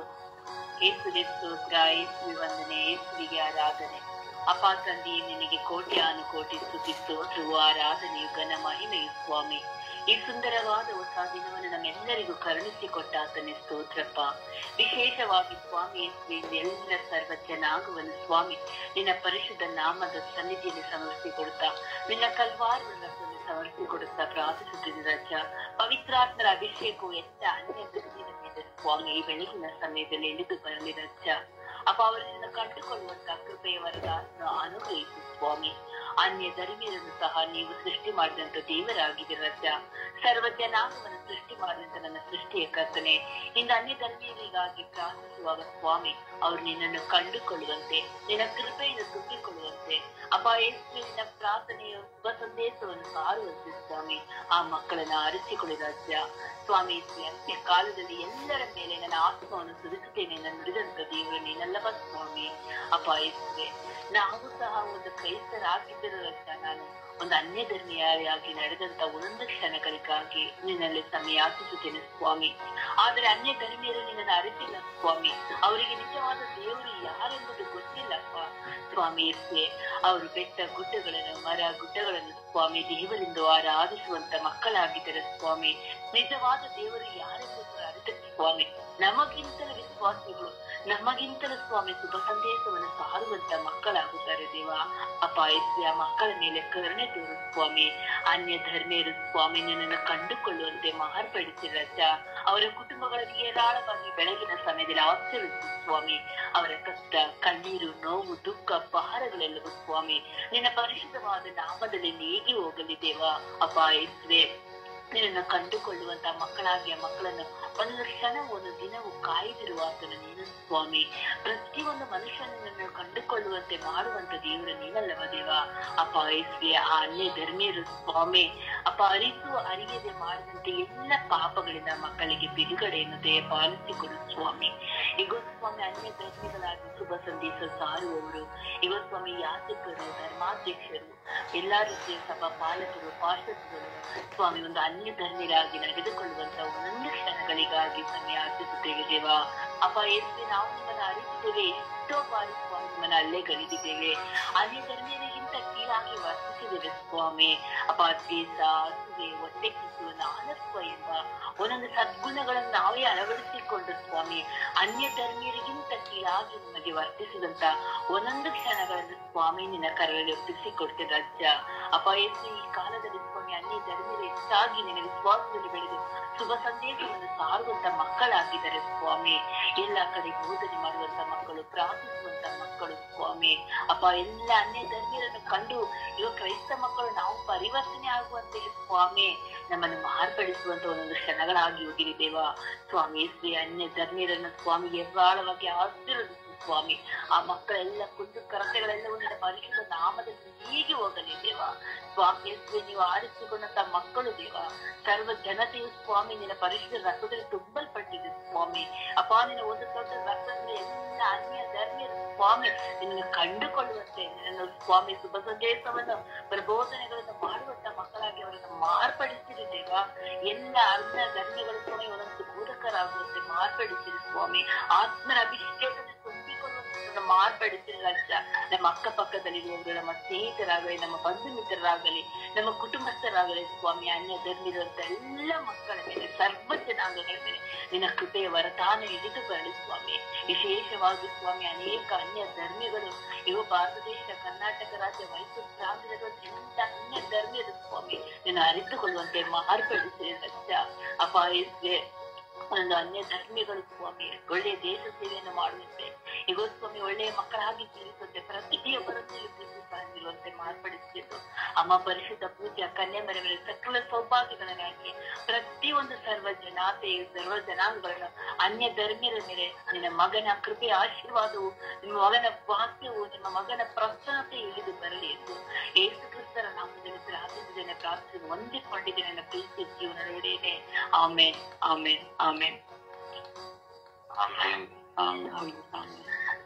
ಏಸುವೆಸು ಏಸುವಿ ವಂದನೆ ಏಸುವಿಗೆ ಆರಾಧನೆ ಅಪ್ಪ ತಂದೆಯೇ ನಿನಗೆ ಕೋಟ್ಯಾನು ಕೋಟಿ ಸ್ತುತಿ ಸ್ತೋತ್ರವು ಆರಾಧನೆಯು ಘನ ಮಹಿಮೆಯು ಸ್ವಾಮಿ ಈ ಸುಂದರವಾದ ಹೊಸ ದಿನವನ್ನು ನಮ್ಮೆಲ್ಲರಿಗೂ ಕರುಣಿಸಿಕೊಟ್ಟ ಆತನೇ ಸ್ತೋತ್ರಪ್ಪ ವಿಶೇಷವಾಗಿ ಸ್ವಾಮಿ ಯೇಸುವಿನ ಎಲ್ಲ ಸರ್ವ ಜನಾಂಗವನ್ನು ಸ್ವಾಮಿ ನಿನ್ನ ಪರಿಶುದ್ಧ ನಾಮದ ಸನ್ನಿಧಿಯಲ್ಲಿ ಸಮರ್ಪಿಸಿಕೊಡುತ್ತಾ ನಿನ್ನ ಕಲ್ವಾರವನ್ನು ಸಮರ್ಪಿಸಿಕೊಡುತ್ತಾ ಪ್ರಾರ್ಥಿಸುತ್ತಿದ್ದ ರಜ ಪವಿತ್ರಾತ್ಮರ ಅಭಿಷೇಕವು ಎಲ್ಲ ಅನ್ಯ ದೃಷ್ಟಿಯ ಮೇಲೆ ಸ್ವಾಮಿ ಈ ಬೆಳಗಿನ ಸಮಯದಲ್ಲಿ ಇಳಿದು ಬರಲಿ ರಜ ಅಪ್ಪ ಅವರನ್ನ ಕಂಡುಕೊಳ್ಳುವಂತ ಕೃಪೆಯ ವರದಾನ ಅನುಗ್ರಹಿಸಿ ಸ್ವಾಮಿ ಅನ್ಯ ಧರ್ಮೀಯರನ್ನು ಸಹ ನೀವು ಸೃಷ್ಟಿ ಮಾಡಿದಂತ ದೇವರಾಗಿದೆ ರಜ ಸರ್ವ ಜನಾಂಗವನ್ನು ಸೃಷ್ಟಿ ಮಾಡಿದಂತ ನನ್ನ ಸೃಷ್ಟಿಯ ಕರ್ತನೆ ಇಂದ ಅನ್ಯ ಧರ್ಮೀಯರಿಗಾಗಿ ಪ್ರಾರ್ಥಿಸುವಾಗ ಸ್ವಾಮಿ ಅವರು ನಿನ್ನನ್ನು ಕಂಡುಕೊಳ್ಳುವಂತೆ ನಿನ್ನ ಕೃಪೆಯನ್ನು ತುಂಬಿಕೊಳ್ಳುವಂತೆ ಅಪ್ಪ ಯೇಸುವಿನ ಪ್ರಾರ್ಥನೆಯ ಶುಭ ಸಂದೇಶವನ್ನು ಸಾರುವಂತೆ ಸ್ವಾಮಿ ಆ ಮಕ್ಕಳನ್ನ ಆರಿಸಿಕೊಳ್ಳಿ ರಾಜ್ಯ ಸ್ವಾಮಿ ಯೇಸುವೆ, ಅಂತ್ಯ ಕಾಲದಲ್ಲಿ ಎಲ್ಲರ ಮೇಲೆ ನನ್ನ ಆತ್ಮವನ್ನು ಸುರಿಸುತ್ತೇನೆ ನನ್ನ ನುಡಿದಂತ ದೇವರು ನೀನಲ್ಲವ ಸ್ವಾಮಿ ಅಪ್ಪ ಯೇಸುವೆ ನಾವು ಸಹ ಒಂದು ಕ್ರೈಸ್ತರಾಗಿದ್ದರೂ ರಾಜ್ಯ ನಾನು ಒಂದು ಅನ್ಯ ಧರ್ಮೀಯರಾಗಿ ನಡೆದಂತ ಒಂದೊಂದು ಕ್ಷಣಗಳಿಗಾಗಿ ನಿನ್ನಲ್ಲಿ ಸಮಯಾಚಿಸುತ್ತೇನೆ ಸ್ವಾಮಿ ಆದರೆ ಅನ್ಯ ಧರ್ಮೀಯರು ನಿನ್ನನ್ನು ಅರಿತಿಲ್ಲ ಸ್ವಾಮಿ ಅವರಿಗೆ ನಿಜವಾದ ದೇವರು ಯಾರೆಂಬುದು ಗೊತ್ತಿಲ್ಲಪ್ಪ ಸ್ವಾಮಿ ಯೇಸುವೆ ಅವರು ಬೆಟ್ಟ ಗುಡ್ಡಗಳನ್ನು ಮರ ಗುಡ್ಡಗಳನ್ನು ಸ್ವಾಮಿ ದೇವರಿಂದ ಆರಾಧಿಸುವಂತ ಮಕ್ಕಳಾಗಿದ್ದಾರೆ ಸ್ವಾಮಿ ನಿಜವಾದ ದೇವರು ಯಾರೆಂಬುದು ಅರಿತ ಸ್ವಾಮಿ ನಮಗಿಂತಲೂ ವಿಶ್ವಾಸಿಗಳು ನಮಗಿಂತಲೂ ಸ್ವಾಮಿ ಶುಭ ಸಂದೇಶವನ್ನು ಸಾರುವಂತ ಮಕ್ಕಳಾಗುತ್ತಾರೆ ದೇವ ಅಪ್ಪ ಯೇಸುವೆ, ಆ ಮಕ್ಕಳ ಮೇಲೆ ಕರುಣೆ ತೋರು ಸ್ವಾಮಿ ಅನ್ಯ ಧರ್ಮೀಯರು ಸ್ವಾಮಿ ನಿನ್ನನ್ನು ಕಂಡುಕೊಳ್ಳುವಂತೆ ಮಾರ್ಪಡಿಸಿ ರಜ ಅವರ ಕುಟುಂಬಗಳಿಗೆ ಏರಾಳವಾಗಿ ಬೆಳಗಿನ ಸಮಯದಲ್ಲಿ ಆಶ್ಚರ್ಯಿಸು ಸ್ವಾಮಿ ಅವರ ಕಷ್ಟ ಕಣ್ಣೀರು ನೋವು ದುಃಖ ಭಾರಗಳೆಲ್ಲವೂ ಸ್ವಾಮಿ ನಿನ್ನ ಪರಿಶುದ್ಧವಾದ ನಾಮದಲ್ಲಿ ನೀಗಿ ಹೋಗಲಿ ದೇವ ಅಪ್ಪ ಯೇಸುವೆ ನಿನ್ನನ್ನು ಕಂಡುಕೊಳ್ಳುವಂತ ಮಕ್ಕಳಾಗಿ ಆ ಮಕ್ಕಳನ್ನು ಒಂದು ಕ್ಷಣ ಒಂದು ದಿನವೂ ಕಾಯ್ದಿರುವ ಆತನು ನೀನು ಸ್ವಾಮಿ ಪ್ರತಿಯೊಂದು ಮನುಷ್ಯನನ್ನು ಕಂಡುಕೊಳ್ಳುವಂತೆ ಮಾಡುವಂತ ದೇವರ ನೀನಲ್ಲವ ದೇವ ಅಪ್ಪ ಯೇಸುವೆ ಆ ಅನ್ಯ ಧರ್ಮೀಯರು ಸ್ವಾಮಿ ಅಪ್ಪ ಅರಿತು ಅರಿಯದೆ ಮಾಡಿದಂತೆ ಎಲ್ಲ ಪಾಪಗಳಿಂದ ಮಕ್ಕಳಿಗೆ ಬಿಡುಗಡೆಯನ್ನು ದಯಪಾಲಿಸಿಕೊಡು ಸ್ವಾಮಿ ಈಗ ಸ್ವಾಮಿ ಅನ್ಯ ಧರ್ಮಿಗಳಾಗಿ ಶುಭ ಸಂದೇಶ ಸಾರುವವರು ಈಗ ಸ್ವಾಮಿ ಯಾಸಕರು ಧರ್ಮಾಧ್ಯಕ್ಷರು ಎಲ್ಲಾ ರೀತಿಯ ಸಭಾ ಪಾಲಕರು ಪಾರ್ಷದ್ಗಳು ಸ್ವಾಮಿ ಒಂದು ಅನ್ಯ ಧರ್ಮಿರಾಗಿ ನಡೆದುಕೊಳ್ಳುವಂತ ಒಂದೊಂದು ಕ್ಷಣಗಳಿಗಾಗಿ ಸಮಯ ಆಚರಿಸುತ್ತೇವೆ ದೇವ ಅಪ್ಪ ಯೇಸುವೆ ನಾವು ನಿಮ್ಮನ್ನ ಅರಿತಿದ್ದೇವೆ ಎಷ್ಟೋ ಬಾರಿ ಸ್ವಾಮಿ ನಿಮ್ಮನ್ನ ನಮ್ಮನ್ನ ಅಲ್ಲೆಗಳಿದ್ದೇವೆ ಅನ್ಯ ಧರ್ಮೀಯರಿಗಿಂತ ಕೀಳಾಗಿ ವರ್ತಿಸಿದ್ದೇವೆ ಸ್ವಾಮಿ ಅಪ್ಪ ದ್ವೇಷ ಅಸೂಯೆ ಹೊಟ್ಟೆ ಕಿಚ್ಚು ನಾನತ್ವ ಎಂಬ ಒಂದೊಂದು ಸದ್ಗುಣಗಳನ್ನು ನಾವೇ ಅಳವಡಿಸಿಕೊಂಡು ಸ್ವಾಮಿ ಅನ್ಯ ಧರ್ಮೀಯರಿಗಿಂತ ಕೀಳಾಗಿ ನಮಗೆ ವರ್ತಿಸಿದಂತ ಒಂದೊಂದು ಕ್ಷಣಗಳನ್ನು ಸ್ವಾಮಿ ನಿನ್ನ ಕರೆಯಲ್ಲಿ ಒಪ್ಪಿಸಿಕೊಡ್ತೇನೆ ರಾಜ್ಯ ಅಪಾಯಸ್ಸು ಈ ಕಾಲದಲ್ಲಿ ಸ್ವಾಮಿ ಅನ್ಯ ಧರ್ಮೀಯರು ಹೆಚ್ಚಾಗಿ ನಿನ್ನ ವಿಶ್ವಾಸದಲ್ಲಿ ಬೆಳೆದು ಶುಭ ಸಂದೇಶವನ್ನು ಸಾರುವಂತ ಮಕ್ಕಳಾಗಿದ್ದಾರೆ ಸ್ವಾಮಿ ಎಲ್ಲ ಕಡೆ ಬೋಧನೆ ಮಾಡುವಂತ ಮಕ್ಕಳು ಪ್ರಾರ್ಥಿಸುವಂತ ಮಕ್ಕಳು ಸ್ವಾಮಿ ಅಪ್ಪ ಎಲ್ಲ ಅನ್ಯ ಧರ್ಮೀಯರನ್ನು ಕಂಡು ಇವ ಕ್ರೈಸ್ತ ಮಕ್ಕಳು ನಾವು ಪರಿವರ್ತನೆ ಆಗುವಂತೆ ಸ್ವಾಮಿ ನಮ್ಮನ್ನು ಮಾರ್ಪಡಿಸುವಂತ ಒಂದೊಂದು ಕ್ಷಣಗಳಾಗಿ ಹೋಗಿರಿ ದೇವ ಸ್ವಾಮಿ ಶ್ರೀ ಅನ್ಯ ಧರ್ಮೀಯರನ್ನು ಸ್ವಾಮಿ ಎವ್ರಾಳವಾಗಿ ಆಶೀರ್ವದಿಸು ಸ್ವಾಮಿ ಆ ಮಕ್ಕಳೆಲ್ಲ ಕುಂದು ಕರತೆಗಳೆಲ್ಲವೂ ನಿನ್ನ ಪರಿಶುದ್ಧ ನಾಮದಲ್ಲಿ ಹೀಗೆ ಹೋಗಲಿ ದೇವ ಸ್ವಾಮಿ ಯೇಸುವೆ, ನೀವು ಆರಿಸಿಕೊಂಡಂತ ಮಕ್ಕಳು ದೇವ ಸರ್ವ ಜನತೆಯು ಸ್ವಾಮಿ ನಿನ್ನ ಪರಿಶುದ್ಧ ರಕ್ತದಲ್ಲಿ ತುಂಬಲ್ಪಟ್ಟಿದೆ ಸ್ವಾಮಿ ಅಪ್ಪ ನಿನ್ನ ಒಂದು ದೊಡ್ಡ ರಕ್ತದಿಂದ ಎಲ್ಲ ಅನ್ಯ ಧರ್ಮೀಯರು ಸ್ವಾಮಿ ನಿನ್ನನ್ನು ಕಂಡುಕೊಳ್ಳುವಂತೆ ನಿನ್ನ ಸ್ವಾಮಿ ಶುಭ ಸಂದೇಶವನ್ನು ಪ್ರಬೋಧನೆಗಳನ್ನು ಮಾಡುವಂತ ಮಕ್ಕಳಾಗಿ ಅವರನ್ನು ಮಾರ್ಪಡಿಸಿರಿ ದೇವ ಎಲ್ಲ ಅನ್ಯ ಧರ್ಮಗಳು ಸ್ವಾಮಿ ಒಂದೊಂದು ಬೋಧಕರಾಗುವಂತೆ ಮಾರ್ಪಡಿಸಿರಿ ಸ್ವಾಮಿ ಆತ್ಮರ ಅಭಿಷೇಕವನ್ನು ತುಂಬಿಕೊಳ್ಳುವಂತ ಮಾರ್ಪಡಿಸಿರಿ ರಾಜ ನಮ್ಮ ಅಕ್ಕಪಕ್ಕದಲ್ಲಿರುವವರು ನಮ್ಮ ಸ್ನೇಹಿತರಾಗಲಿ ನಮ್ಮ ಬಂಧು ಮಿತ್ರರಾಗಲಿ ನಮ್ಮ ಕುಟುಂಬಸ್ಥರಾಗಲಿ ಸ್ವಾಮಿ ಅನ್ಯ ಧರ್ಮಿರುವಂತ ಎಲ್ಲ ಮಕ್ಕಳ ಮೇಲೆ ಸರ್ವ ಜನಾಂಗಗಳ ಮೇಲೆ ನಿನ್ನ ಕೃಪೆಯ ವರದಾನ ಇಳಿದು ಬರಲಿ ಸ್ವಾಮಿ ವಿಶೇಷವಾಗಿ ಸ್ವಾಮಿ ಅನೇಕ ಅನ್ಯ ಧರ್ಮಿಗಳು ಇವು ಭಾರತ ದೇಶ ಕರ್ನಾಟಕ ರಾಜ್ಯ ಮೈಸೂರು ಪ್ರಾಂತ್ಯದ ಎಲ್ಲ ಅನ್ಯ ಧರ್ಮೀಯರ ಸ್ವಾಮಿ ನಿನ್ನ ಅರಿತುಕೊಳ್ಳುವಂತೆ ಮಾರ್ಪಡಿಸಿ ರಚ್ಚ ಅಪಾಯಿಸಿದೆ ಒಂದು ಅನ್ಯ ಧರ್ಮಿಗಳು ಸ್ವಾಮಿ ಒಳ್ಳೆಯ ದೇಶ ಸೇವೆಯನ್ನು ಮಾಡುವಂತೆ ಇಗೋ ಸ್ವಾಮಿ ಒಳ್ಳೆಯ ಮಕ್ಕಳಾಗಿ ಜೀವಿಸುವಂತೆ ಪ್ರತಿಯೊಬ್ಬರನ್ನು ಪ್ರೀತಿಸುವಂತೆ ಮಾರ್ಪಡಿಸಿದ್ದು ಅಮ್ಮ ಪರಿಶುದ್ಧ ಪೂಜೆ ಕನ್ಯಾಮರ ಮೇಲೆ ಸಕಲ ಸೌಭಾಗ್ಯಗಳನ್ನಾಗಿ ಪ್ರತಿಯೊಂದು ಸರ್ವ ಜನಾತೆಯು ಸರ್ವ ಜನಾಂಗಗಳನ್ನು ಅನ್ಯ ಧರ್ಮೀಯರ ಮೇಲೆ ನಿನ್ನ ಮಗನ ಕೃಪೆ ಆಶೀರ್ವಾದವು ನಿಮ್ಮ ಮಗನ ವಾಕ್ಯವು ನಿಮ್ಮ ಮಗನ ಪ್ರಸನ್ನತೆ ಇಳಿದು ಬರಲಿ ಎಂದು ಏಸು ಕ್ರಿಸ್ತರ ನಾಮದಲ್ಲಿ ಪ್ರಾರ್ಥಿಸಿದ್ದೇನೆ ಪ್ರಾರ್ಥನೆ ಹೊಂದಿಕೊಂಡಿದ್ದೇನೆ ನನ್ನ ಪ್ರೀತಿ ಜೀವನ ಒಡೆಯನೆ ಆಮೇನ್ ಆಮೇನ್ ಆಮೇನ್ ಆಮೇನ್ ಆಮೇನ್ ಆಮೇನ್ ಆಮೇನ್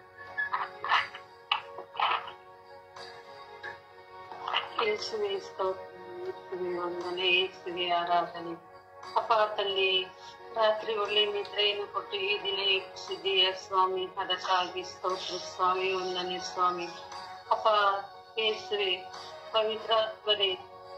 ಯೇಸುವೆ ಸ್ತೋತ್ರ ಯೇಸುವೆ ವಂದನೆ ಯೇಸುವೆ ಆರಾಧನೆ ಅಪ್ಪ ತಂದೆ ರಾತ್ರಿ ಒಳ್ಳೆ ನಿದ್ರೆಯನ್ನು ಕೊಟ್ಟು ಈ ದಿನ ಎಬ್ಬಿಸಿದ್ದೀಯ ಸ್ವಾಮಿ ಅದಕ್ಕಾಗಿ ಸ್ತೋತ್ರ ಸ್ವಾಮಿ ವಂದನೆ ಸ್ವಾಮಿ ಅಪ್ಪ ಯೇಸುವೆ ಪವಿತ್ರಾತ್ಮರೇ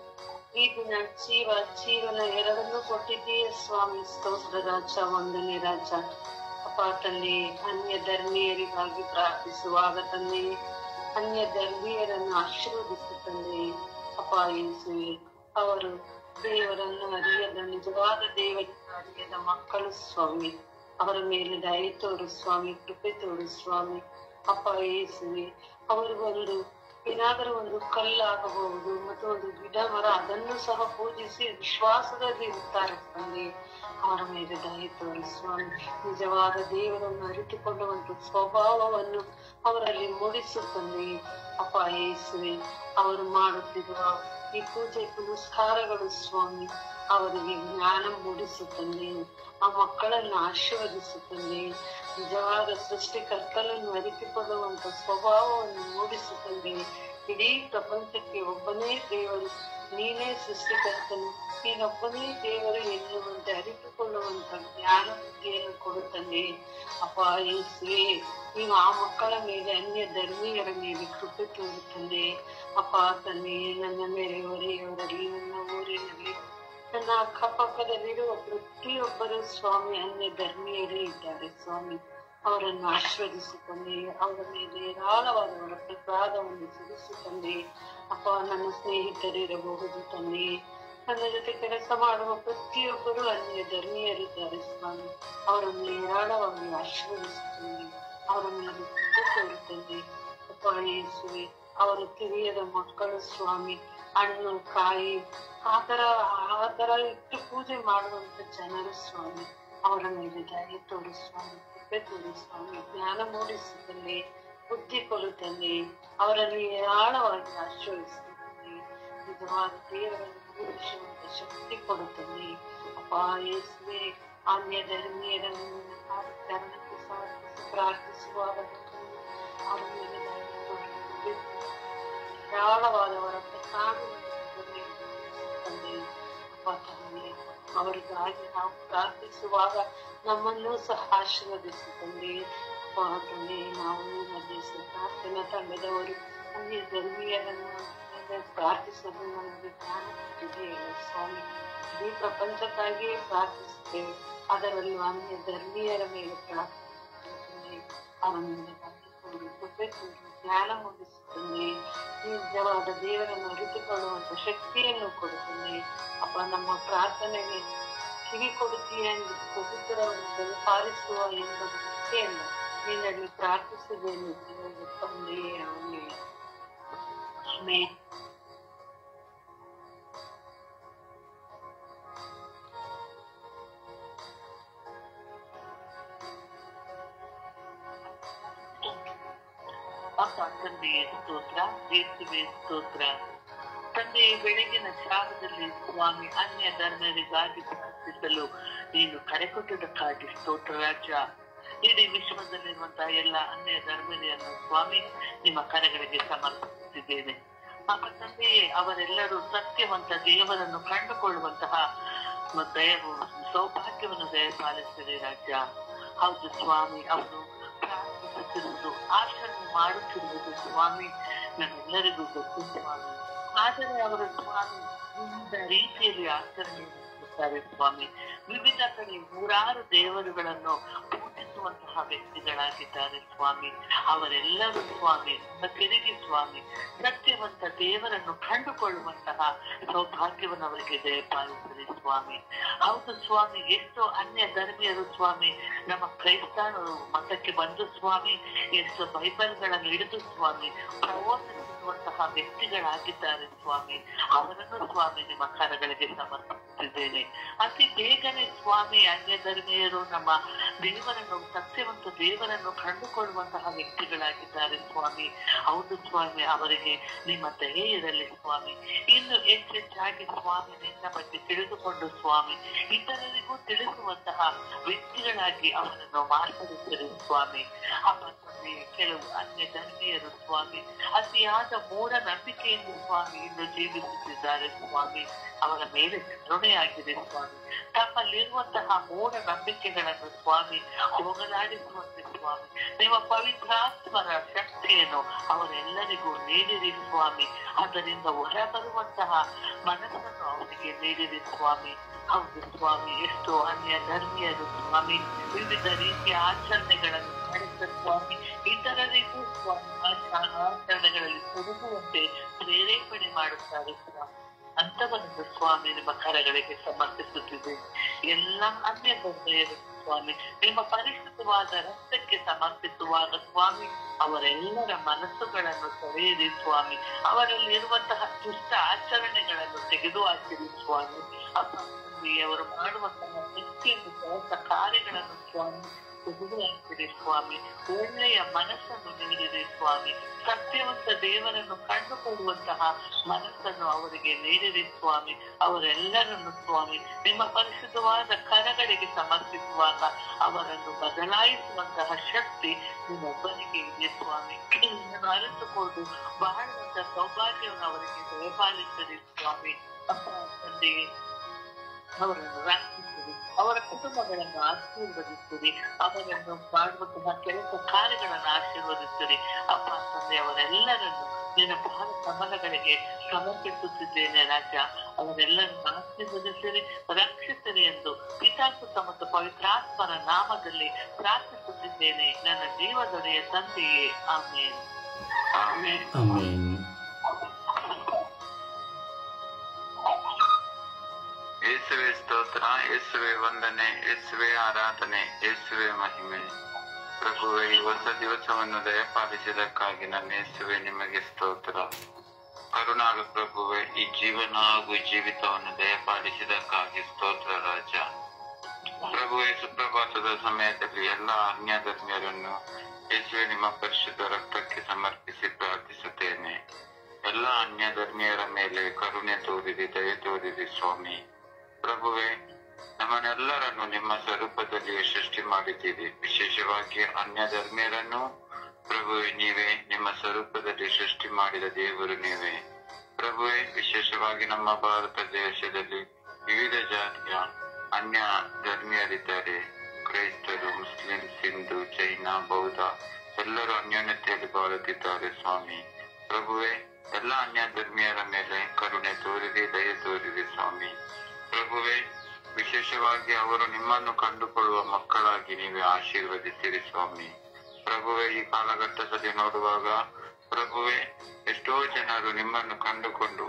ಈ ದಿನ ಜೀವ ಜೀವನ ಎರಡನ್ನೂ ಕೊಟ್ಟಿದ್ದೀಯ ಸ್ವಾಮಿ ಸ್ತೋತ್ರ ರಾಜ ವಂದನೆ ರಾಜ ಅಪ್ಪ ತಂದೆ ಅನ್ಯ ಧರ್ಮೀಯರಿಗಾಗಿ ಪ್ರಾರ್ಥಿಸುವಾಗ ತಂದೆ ಅನ್ಯ ಧರ್ಮೀಯರನ್ನು ಆಶೀರ್ವದಿಸು ತಂದೆ ಅಪ್ಪ ಯೇಸುವೆ ಅವರು ದೇವರನ್ನು ಅರಿಯದ ನಿಜವಾದ ದೇವರನ್ನು ಅರಿಯದ ಮಕ್ಕಳು ಸ್ವಾಮಿ ಅವರ ಮೇಲೆ ದಯ ತೋರು ಸ್ವಾಮಿ ಕೃಪೆ ತೋರು ಸ್ವಾಮಿ ಅಪ್ಪ ಯೇಸುವೆ ಅವರು ಒಂದು ಏನಾದರೂ ಒಂದು ಕಲ್ಲಾಗಬಹುದು ಮತ್ತು ಒಂದು ಗಿಡ ಮರ ಅದನ್ನು ಸಹ ಪೂಜಿಸಿ ವಿಶ್ವಾಸದಲ್ಲಿ ಇರುತ್ತಾರೆ ತಂದೆ ಅವರ ಮೇಲೆ ದಯ ತೋರಿ ಸ್ವಾಮಿ ನಿಜವಾದ ದೇವರನ್ನು ಅರಿತುಕೊಳ್ಳುವಂತ ಸ್ವಭಾವವನ್ನು ಅವರಲ್ಲಿ ಮೂಡಿಸು ತಂದೆ ಅಪ್ಪ ಯೇಸುವೆ ಅವರು ಮಾಡುತ್ತಿರುವ ಈ ಪೂಜೆ ಪುನಸ್ಕಾರಗಳು ಸ್ವಾಮಿ ಅವರಿಗೆ ಜ್ಞಾನ ಮೂಡಿಸು ತಂದೆ ಆ ಮಕ್ಕಳನ್ನು ಆಶೀರ್ವದಿಸು ತಂದೆ ನಿಜವಾದ ಸೃಷ್ಟಿಕರ್ತನನ್ನು ಅರಿತುಕೊಳ್ಳುವಂತ ಸ್ವಭಾವವನ್ನು ಮೂಡಿಸು ತಂದೆ ಇಡೀ ಪ್ರಪಂಚಕ್ಕೆ ಒಬ್ಬನೇ ದೇವರು ನೀನೇ ಸೃಷ್ಟಿಕರ್ತನು ನೀನೊಬ್ಬನೇ ದೇವರು ಎನ್ನುವಂತೆ ಅರಿತುಕೊಳ್ಳುವಂತ ಜ್ಞಾನ ಬುದ್ಧಿಯನ್ನು ಕೊಡುತ್ತಂದೆ ಅಪ್ಪ ಯೇಸುವೆ ನೀವು ಆ ಮಕ್ಕಳ ಮೇಲೆ ಅನ್ಯ ಧರ್ಮೀಯರ ಮೇಲೆ ಕೃಪೆ ತೋರುತ್ತಂದೆ ಅಪ್ಪ ತಂದೆ ನನ್ನ ಮೇಲೆ ಹೊರೆಯವರಲ್ಲಿ ನನ್ನ ಊರಿನಲ್ಲಿ ನನ್ನ ಅಕ್ಕಪಕ್ಕದಲ್ಲಿರುವ ಪ್ರತಿಯೊಬ್ಬರು ಸ್ವಾಮಿ ಅನ್ಯ ಧರ್ಮೀಯರೇ ಇದ್ದಾರೆ ಸ್ವಾಮಿ ಅವರನ್ನು ಆಶೀರ್ವದಿಸಿಕೊಂಡೆ ಅವರ ಮೇಲೆ ಹೇರಾಳವಾದವರ ಪ್ರಸಾದವನ್ನು ಸುರಿಸಿಕೊಂಡೆ ಅಪ್ಪ ನನ್ನ ಸ್ನೇಹಿತರಿರಬಹುದು ತಂದೆ ನನ್ನ ಜೊತೆ ಕೆಲಸ ಮಾಡುವ ಪ್ರತಿಯೊಬ್ಬರು ಅನ್ಯ ಧರ್ಮೀಯರಿದ್ದಾರೆ ಸ್ವಾಮಿ ಅವರನ್ನು ಹೇರಾಳವಾಗಿ ಆಶೀರ್ವದಿಸುತ್ತಂದೆ ಅವರ ಮೇಲೆ ಕೃಪೆ ತೋರುತ್ತಂದೆ ಅಪ್ಪ ಯೇಸುವೆ ಅವರು ತಿಳಿಯದ ಮಕ್ಕಳು ಸ್ವಾಮಿ ಹಣ್ಣು ಕಾಯಿ ಆತರ ಆತರ ಇಟ್ಟು ಪೂಜೆ ಮಾಡುವಂತ ಜನರು ಸ್ವಾಮಿ ಅವರ ಮೇಲೆ ದಯ ತೋರು ಸ್ವಾಮಿ ಕೃಪೆ ತೋರು ಸ್ವಾಮಿ ಜ್ಞಾನ ಮೂಡಿಸುತ್ತಂದೆ ಬುದ್ಧಿ ಕೊಡುತ್ತಂದೆ ಅವರಲ್ಲಿ ಆಳವಾಗಿ ಆಶ್ರಯಿಸುತ್ತಂದೆ ನಿಜವಾದ ದೇವರನ್ನು ಪೂಜಿಸುವಂತ ಶಕ್ತಿ ಕೊಡುತ್ತಂದೆ ಅಪ್ಪ ಯೇಸುವೆ ಅನ್ಯ ಧರ್ಮೀಯರನ್ನು ಕಾರಣಕ್ಕೆ ಸಮರ್ಪಿಸಿ ಪ್ರಾರ್ಥಿಸುವಾಗ ಅವರ ಮೇಲೆ ದಯ ತೋರಿ ಧಾರಾಳವಾದವರ ಪ್ರಸಾದವನ್ನು ತಂದೆ ಅಪ್ಪ ತಂದೆ ಅವರಿಗಾಗಿ ನಾವು ಪ್ರಾರ್ಥಿಸುವಾಗ ನಮ್ಮನ್ನು ಸಹ ಆಶೀರ್ವದಿಸು ತಂದೆ ಅಪ್ಪ ತಂದೆ ನಾವು ಮಧ್ಯೆ ಪ್ರಾರ್ಥನಾ ಧರ್ಮದವರು ಅನ್ಯ ಧರ್ಮೀಯರನ್ನು ಪ್ರಾರ್ಥಿಸಲು ನಮಗೆ ಜ್ಞಾನ ಕೊಟ್ಟಿದೆ ಸ್ವಾಮಿ ಇಡೀ ಪ್ರಪಂಚಕ್ಕಾಗಿಯೇ ಪ್ರಾರ್ಥಿಸುತ್ತೇವೆ ಅದರಲ್ಲೂ ಅನ್ಯ ಧರ್ಮೀಯರ ಮೇಲೆ ಪ್ರಾರ್ಥಿಸುತ್ತೇವೆ ಅವರ ಮೇಲೆ ಪ್ರಾರ್ಥಿಸುವುದು ಕೃಪೆ ಕೊಡು, ಜ್ಞಾನ ಮುಗಿಸುತ್ತದೆ ನಿಜವಾದ ದೇವರನ್ನು ಅರಿತುಕೊಳ್ಳುವಂತ ಶಕ್ತಿಯನ್ನು ಕೊಡುತ್ತದೆ ಅಪ್ಪ ನಮ್ಮ ಪ್ರಾರ್ಥನೆಗೆ ಕಿವಿ ಕೊಡುತ್ತೀಯ ಎಂದು ಪವಿತ್ರವನ್ನು ಪಾಲಿಸುವ ಎಂಬ ಶಕ್ತಿಯನ್ನು ನಿನ್ನಲ್ಲಿ ಪ್ರಾರ್ಥಿಸಿದ್ದೇನೆ ತಂದೆ ಆಮೇಲೆ ಆಮೇನ್ ಅಪ್ಪ ತಂದೆಯ ಸ್ತೋತ್ರ ಯೇಸುವೆ ಸ್ತೋತ್ರ ತಂದೆ ಬೆಳಗಿನ ಜಾವದಲ್ಲಿ ಸ್ವಾಮಿ ಅನ್ಯ ಧರ್ಮರಿಗಾಗಿ ಪ್ರಾರ್ಥಿಸಲು ನೀನು ಕರೆಕೊಟ್ಟದಕ್ಕಾಗಿ ಸ್ತೋತ್ರ ರಾಜ ಇಡೀ ವಿಶ್ವದಲ್ಲಿರುವಂತಹ ಎಲ್ಲ ಅನ್ಯ ಧರ್ಮೀಯರನ್ನು ಸ್ವಾಮಿ ನಿಮ್ಮ ಕರೆಗಳಿಗೆ ಸಮರ್ಪಿಸುತ್ತಿದ್ದೇನೆ ಅಪ್ಪ ತಂದೆಯೇ ಅವರೆಲ್ಲರೂ ಸತ್ಯವಂತ ದೇವರನ್ನು ಕಂಡುಕೊಳ್ಳುವಂತಹ ದಯವು ಸೌಭಾಗ್ಯವನ್ನು ದಯಪಾಲಿಸಿದೆ ರಾಜ್ಯ ಹೌದು ಸ್ವಾಮಿ ಅವರು ಪ್ರಾರ್ಥಿಸುತ್ತಿರುವುದು ಆಚರಣೆ ಮಾಡುತ್ತಿರುವುದು ಸ್ವಾಮಿ ನಮ್ಮೆಲ್ಲರಿಗೂ ಗೊತ್ತು ಸ್ವಾಮಿ ಆದರೆ ಅವರ ಸ್ವಾಮಿ ವಿವಿಧ ರೀತಿಯಲ್ಲಿ ಆಚರಣೆ ಮಾಡುತ್ತಾರೆ ಸ್ವಾಮಿ ವಿವಿಧ ಕಡೆ ನೂರಾರು ದೇವರುಗಳನ್ನು ಪೂಜಿಸುವಂತಹ ವ್ಯಕ್ತಿಗಳಾಗಿದ್ದಾರೆ ಸ್ವಾಮಿ ಅವರೆಲ್ಲರೂ ಸ್ವಾಮಿ ತಿರುಗಿ ಸ್ವಾಮಿ ಸತ್ಯವಂತ ದೇವರನ್ನು ಕಂಡುಕೊಳ್ಳುವಂತಹ ಸೌಭಾಗ್ಯವನ್ನು ಅವರಿಗೆ ದಯಪಾಲಿಸಿರಿ ಸ್ವಾಮಿ ಹೌದು ಸ್ವಾಮಿ ಎಷ್ಟೋ ಅನ್ಯ ಧರ್ಮೀಯರು ಸ್ವಾಮಿ ನಮ್ಮ ಕ್ರೈಸ್ತರು ಮತಕ್ಕೆ ಬಂದು ಸ್ವಾಮಿ ಎಷ್ಟೋ ಬೈಬಲ್ಗಳನ್ನು ಹಿಡಿದು ಸ್ವಾಮಿ ಪ್ರವೋಚಿಸುವಂತಹ ವ್ಯಕ್ತಿಗಳಾಗಿದ್ದಾರೆ ಸ್ವಾಮಿ ಅವರನ್ನು ಸ್ವಾಮಿ ನಿಮ್ಮ ಕರಗಳಿಗೆ ಸಮರ್ಪಿಸುತ್ತಿದ್ದೇನೆ ಅತಿ ಬೇಗನೆ ಸ್ವಾಮಿ ಅನ್ಯ ಧರ್ಮೀಯರು ನಮ್ಮ ದೇವರನ್ನು ಸತ್ಯವಂತ ದೇವರನ್ನು ಕಂಡುಕೊಳ್ಳುವಂತಹ ವ್ಯಕ್ತಿಗಳಾಗಿದ್ದಾರೆ ಸ್ವಾಮಿ ಹೌದು ಸ್ವಾಮಿ ಅವರಿಗೆ ನಿಮ್ಮ ದಯೆ ಇರಲಿ ಸ್ವಾಮಿ ಇನ್ನು ಹೆಚ್ಚೆಚ್ಚಾಗಿ ಸ್ವಾಮಿ ನಿನ್ನ ಬಗ್ಗೆ ತಿಳಿದುಕೊಂಡು ಸ್ವಾಮಿ ಇತರರಿಗೂ ತಿಳಿಸುವಂತಹ ವ್ಯಕ್ತಿಗಳಾಗಿ ಅವರನ್ನು ಮಾರ್ಪಡಿಸಿರಿ ಸ್ವಾಮಿ ಅಪ್ಪ ತಂದೆ ಕೆಲವು ಅನ್ಯ ಧರ್ಮೀಯರು ಸ್ವಾಮಿ ಅತಿಯಾದ ಮೂಢ ನಂಬಿಕೆಯನ್ನು ಸ್ವಾಮಿ ಇನ್ನು ಜೀವಿಸುತ್ತಿದ್ದಾರೆ ಸ್ವಾಮಿ ಅವರ ಮೇಲೆ ಕರುಣೆಯಾಗಿದೆ ಸ್ವಾಮಿ ತಮ್ಮಲ್ಲಿರುವಂತಹ ಮೂಢ ನಂಬಿಕೆಗಳನ್ನು ಸ್ವಾಮಿ ಹೋಗಲಾಡಿಸುವಂತೆ ಸ್ವಾಮಿ ನಿಮ್ಮ ಪವಿತ್ರಾತ್ಮರ ಶಕ್ತಿಯನ್ನು ಅವರೆಲ್ಲರಿಗೂ ನೀಡಿರಿ ಸ್ವಾಮಿ ಅದರಿಂದ ಹೊರಬರುವಂತಹ ಮನಸ್ಸನ್ನು ಅವರಿಗೆ ನೀಡಿರಿ ಸ್ವಾಮಿ ಹೌದು ಸ್ವಾಮಿ ಎಷ್ಟೋ ಅನ್ಯ ಧರ್ಮೀಯರು ಸ್ವಾಮಿ ವಿವಿಧ ರೀತಿಯ ಆಚರಣೆಗಳನ್ನು ಮಾಡಿದ ಸ್ವಾಮಿ ಇತರರಿಗೂ ಸ್ವಾಮಿ ಆಚ- ಆಚರಣೆಗಳಲ್ಲಿ ತೊಡಗುವಂತೆ ಪ್ರೇರೇಪಣೆ ಮಾಡುತ್ತಾರೆ ಸ್ವಾಮಿ ಅಂತವರನ್ನು ಸ್ವಾಮಿ ನಿಮ್ಮ ಕರಗಳಿಗೆ ಸಮರ್ಪಿಸುತ್ತಿದೆ ಎಲ್ಲ ಅನ್ಯ ಧರ್ಮೀಯರು ಸ್ವಾಮಿ ನಿಮ್ಮ ಪರಿಶುದ್ಧವಾದ ರಕ್ತಕ್ಕೆ ಸಮರ್ಪಿಸುವಾಗ ಸ್ವಾಮಿ ಅವರೆಲ್ಲರ ಮನಸ್ಸುಗಳನ್ನು ಸೆಳೆಯಿರಿ ಸ್ವಾಮಿ ಅವರಲ್ಲಿ ಇರುವಂತಹ ದುಷ್ಟ ಆಚರಣೆಗಳನ್ನು ತೆಗೆದು ಹಾಕಿರಿ ಸ್ವಾಮಿ ಅಪ್ಪ ತಂದೆ, ಅವರು ಮಾಡುವಂತಹ ಪ್ರತಿಯೊಂದು ಕೆಲಸ ಕಾರ್ಯಗಳನ್ನು ಸ್ವಾಮಿ ತೆಗೆದು ಹಾಕಿರಿ ಸ್ವಾಮಿ ಒಳ್ಳೆಯ ಮನಸ್ಸನ್ನು ನೀಡಿರಿ ಸ್ವಾಮಿ ಸತ್ಯವಂತ ದೇವರನ್ನು ಕಂಡುಕೊಳ್ಳುವಂತಹ ಮನಸ್ಸನ್ನು ಅವರಿಗೆ ನೀಡಿರಿ ಸ್ವಾಮಿ ಅವರೆಲ್ಲರನ್ನು ಸ್ವಾಮಿ ನಿಮ್ಮ ಪರಿಶುದ್ಧವಾದ ಕರಗಳಿಗೆ ಸಮರ್ಪಿಸುವಾಗ ಅವರನ್ನು ಬದಲಾಯಿಸುವಂತಹ ಶಕ್ತಿ ನಿಮ್ಮೊಬ್ಬನಿಗೆ ಇದೆ ಸ್ವಾಮಿ ನಿಮ್ಮನ್ನು ಅರಿತುಕೊಂಡು ಬಹಳಂತ ಸೌಭಾಗ್ಯವನ್ನು ಅವರಿಗೆ ದಯಪಾಲಿಸಿರಿ ಸ್ವಾಮಿ ಅಪ್ಪ ತಂದೆಯೇ ಅವರನ್ನು ರಕ್ಷಿಸಿರಿ ಅವರ ಕುಟುಂಬಗಳನ್ನು ಆಶೀರ್ವದಿಸಿರಿ ಅವರನ್ನು ಮಾಡುವಂತಹ ಕೆಲಸ ಕಾರ್ಯಗಳನ್ನು ಆಶೀರ್ವದಿಸಿರಿ ಅಪ್ಪ ತಂದೆ ಅವರೆಲ್ಲರನ್ನು ನಿನ್ನ ಪಾದ ಕಮಲಗಳಿಗೆ ಸಮರ್ಪಿಸುತ್ತಿದ್ದೇನೆ ರಾಜ ಅವರೆಲ್ಲರನ್ನು ಆಶೀರ್ವದಿಸಿರಿ ರಕ್ಷಿಸಿರಿ ಎಂದು ಪಿತಾಸುತ ಮತ್ತು ಪವಿತ್ರಾತ್ಮರ ನಾಮದಲ್ಲಿ ಪ್ರಾರ್ಥಿಸುತ್ತಿದ್ದೇನೆ ನನ್ನ ಜೀವದೊಡೆಯ ತಂದೆಯೇ ಆಮೇಲೆ ಆಮೇಲೆ ಆಮೇನ್ ಯೇಸುವೆ ಸ್ತೋತ್ರ ಯೇಸುವೆ ವಂದನೆ ಯೇಸುವೆ ಆರಾಧನೆ ಯೇಸುವೆ ಮಹಿಮೆ ಪ್ರಭುವೆ ಈ ಹೊಸ ದಿವಸವನ್ನು ದಯಪಾಲಿಸಿದಕ್ಕಾಗಿ ನನ್ನ ಯೇಸುವೆ ನಿಮಗೆ ಸ್ತೋತ್ರ ಕರುಣಾಗ ಪ್ರಭುವೆ ಈ ಜೀವನ ಹಾಗೂ ಜೀವಿತವನ್ನು ದಯಪಾಲಿಸಿದಕ್ಕಾಗಿ ಸ್ತೋತ್ರ ರಾಜ ಪ್ರಭುವೆ ಸುಪ್ರಭಾತದ ಸಮಯದಲ್ಲಿ ಎಲ್ಲ ಅನ್ಯ ಧರ್ಮೀಯರನ್ನು ಯೇಸುವೆ ನಿಮ್ಮ ಪರಿಶುದ್ಧ ರಕ್ತಕ್ಕೆ ಸಮರ್ಪಿಸಿ ಪ್ರಾರ್ಥಿಸುತ್ತೇನೆ ಎಲ್ಲ ಅನ್ಯ ಧರ್ಮೀಯರ ಮೇಲೆ ಕರುಣೆ ತೋರಿರಿ ದಯೆ ತೋರಿರಿ ಸ್ವಾಮಿ ಪ್ರಭುವೆ ನಮ್ಮನ್ನೆಲ್ಲರನ್ನು ನಿಮ್ಮ ಸ್ವರೂಪದಲ್ಲಿ ಸೃಷ್ಟಿ ಮಾಡಿದ್ದೀರಿ ವಿಶೇಷವಾಗಿ ಅನ್ಯ ಧರ್ಮೀಯರನ್ನು ಪ್ರಭುವೆ ನೀವೇ ನಿಮ್ಮ ಸ್ವರೂಪದಲ್ಲಿ ಸೃಷ್ಟಿ ಮಾಡಿದ ದೇವರು ನೀವೇ ಪ್ರಭುವೆ ವಿಶೇಷವಾಗಿ ನಮ್ಮ ಭಾರತ ದೇಶದಲ್ಲಿ ವಿವಿಧ ಜಾತಿಯ ಅನ್ಯ ಧರ್ಮೀಯರಿದ್ದಾರೆ ಕ್ರೈಸ್ತರು ಮುಸ್ಲಿಮ್ಸ್ ಹಿಂದೂ ಜೈನ ಬೌದ್ಧ ಎಲ್ಲರೂ ಅನ್ಯೋನ್ಯತೆಯಲ್ಲಿ ಬಾಳುತ್ತಿದ್ದಾರೆ ಸ್ವಾಮಿ ಪ್ರಭುವೆ ಎಲ್ಲ ಅನ್ಯ ಧರ್ಮೀಯರ ಮೇಲೆ ಕರುಣೆ ತೋರಿರಿ ದಯೆ ತೋರಿರಿ ಸ್ವಾಮಿ ಪ್ರಭುವೆ ವಿಶೇಷವಾಗಿ ಅವರು ನಿಮ್ಮನ್ನು ಕಂಡುಕೊಳ್ಳುವ ಮಕ್ಕಳಾಗಿ ನೀವೇ ಆಶೀರ್ವದಿಸಿರಿ ಸ್ವಾಮಿ ಪ್ರಭುವೆ ಈ ಕಾಲಘಟ್ಟದಲ್ಲಿ ನೋಡುವಾಗ ಪ್ರಭುವೆ ಎಷ್ಟೋ ಜನರು ನಿಮ್ಮನ್ನು ಕಂಡುಕೊಂಡು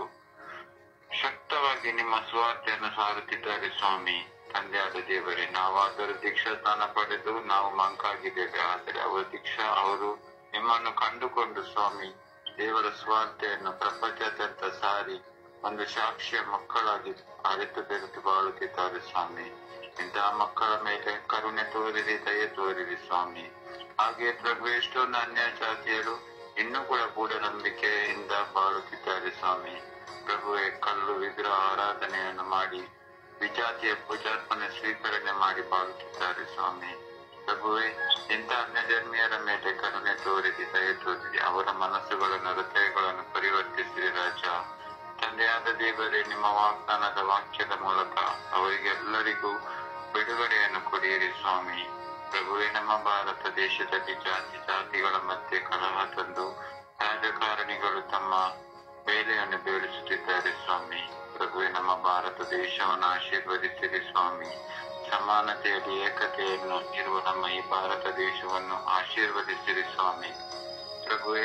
ಶಕ್ತವಾಗಿ ನಿಮ್ಮ ಸ್ವಾರ್ಥೆಯನ್ನು ಸಾರುತ್ತಿದ್ದಾರೆ ಸ್ವಾಮಿ ತಂದೆಯಾದ ದೇವರೇ ನಾವಾದರೂ ದೀಕ್ಷಾ ಸ್ಥಾನ ಪಡೆದು ನಾವು ಮಂಕಾಗಿದ್ದೇವೆ ಆದರೆ ಅವರ ದೀಕ್ಷಾ ಅವರು ನಿಮ್ಮನ್ನು ಕಂಡುಕೊಂಡು ಸ್ವಾಮಿ ದೇವರ ಸ್ವಾರ್ಥೆಯನ್ನು ಪ್ರಪಂಚದಾದ್ಯಂತ ಸಾರಿ ಒಂದು ಸಾಕ್ಷಿಯ ಮಕ್ಕಳಾಗಿ ಅರಿತು ಬೆರೆತು ಬಾಳುತ್ತಿದ್ದಾರೆ ಸ್ವಾಮಿ ಇಂತಹ ಮಕ್ಕಳ ಮೇಲೆ ಕರುಣೆ ತೋರಿರಿ ದಯೆ ತೋರಿರಿ ಸ್ವಾಮಿ ಹಾಗೆ ಪ್ರಭು ಎಷ್ಟೊಂದು ಅನ್ಯ ಜಾತಿಯರು ಇನ್ನೂ ಕೂಡ ಮೂಢನಂಬಿಕೆಯಿಂದ ಬಾಳುತ್ತಿದ್ದಾರೆ ಸ್ವಾಮಿ ಪ್ರಭುವೆ ಕಲ್ಲು ವಿಗ್ರಹ ಆರಾಧನೆಯನ್ನು ಮಾಡಿ ವಿಜಾತಿಯ ಪೂಜಾರ್ಪಣೆ ಸ್ವೀಕರಣೆ ಮಾಡಿ ಬಾಳುತ್ತಿದ್ದಾರೆ ಸ್ವಾಮಿ ಪ್ರಭುವೆ ಇಂಥ ಅನ್ಯ ಧರ್ಮೀಯರ ಮೇಲೆ ಕರುಣೆ ತೋರಿಸಿ ದಯ ತೋರಿಸಿ ಅವರ ಮನಸ್ಸುಗಳನ್ನು ಹೃದಯಗಳನ್ನು ಪರಿವರ್ತಿಸಿರಿ ರಾಜ ತಂದೆಯಾದ ದೇವರೇ ನಿಮ್ಮ ವಾಗ್ದಾನದ ವಾಕ್ಯದ ಮೂಲಕ ಅವರಿಗೆಲ್ಲರಿಗೂ ಬಿಡುಗಡೆಯನ್ನು ಕೊಡಿಯಿರಿ ಸ್ವಾಮಿ ಪ್ರಭುವೆ ನಮ್ಮ ಭಾರತ ದೇಶದಲ್ಲಿ ಜಾತಿ ಜಾತಿಗಳ ಮಧ್ಯೆ ಕಲಹ ತಂದು ರಾಜಕಾರಣಿಗಳು ತಮ್ಮ ಬೇಲೆಯನ್ನು ಬೀಳಿಸುತ್ತಿದ್ದಾರೆ ಸ್ವಾಮಿ ಪ್ರಭುವೆ ನಮ್ಮ ಭಾರತ ದೇಶವನ್ನು ಆಶೀರ್ವದಿಸಿರಿ ಸ್ವಾಮಿ ಸಮಾನತೆಯಲ್ಲಿ ಏಕತೆಯನ್ನು ಇರುವ ನಮ್ಮ ಈ ಭಾರತ ದೇಶವನ್ನು ಆಶೀರ್ವದಿಸಿರಿ ಸ್ವಾಮಿ ಪ್ರಭುವೆ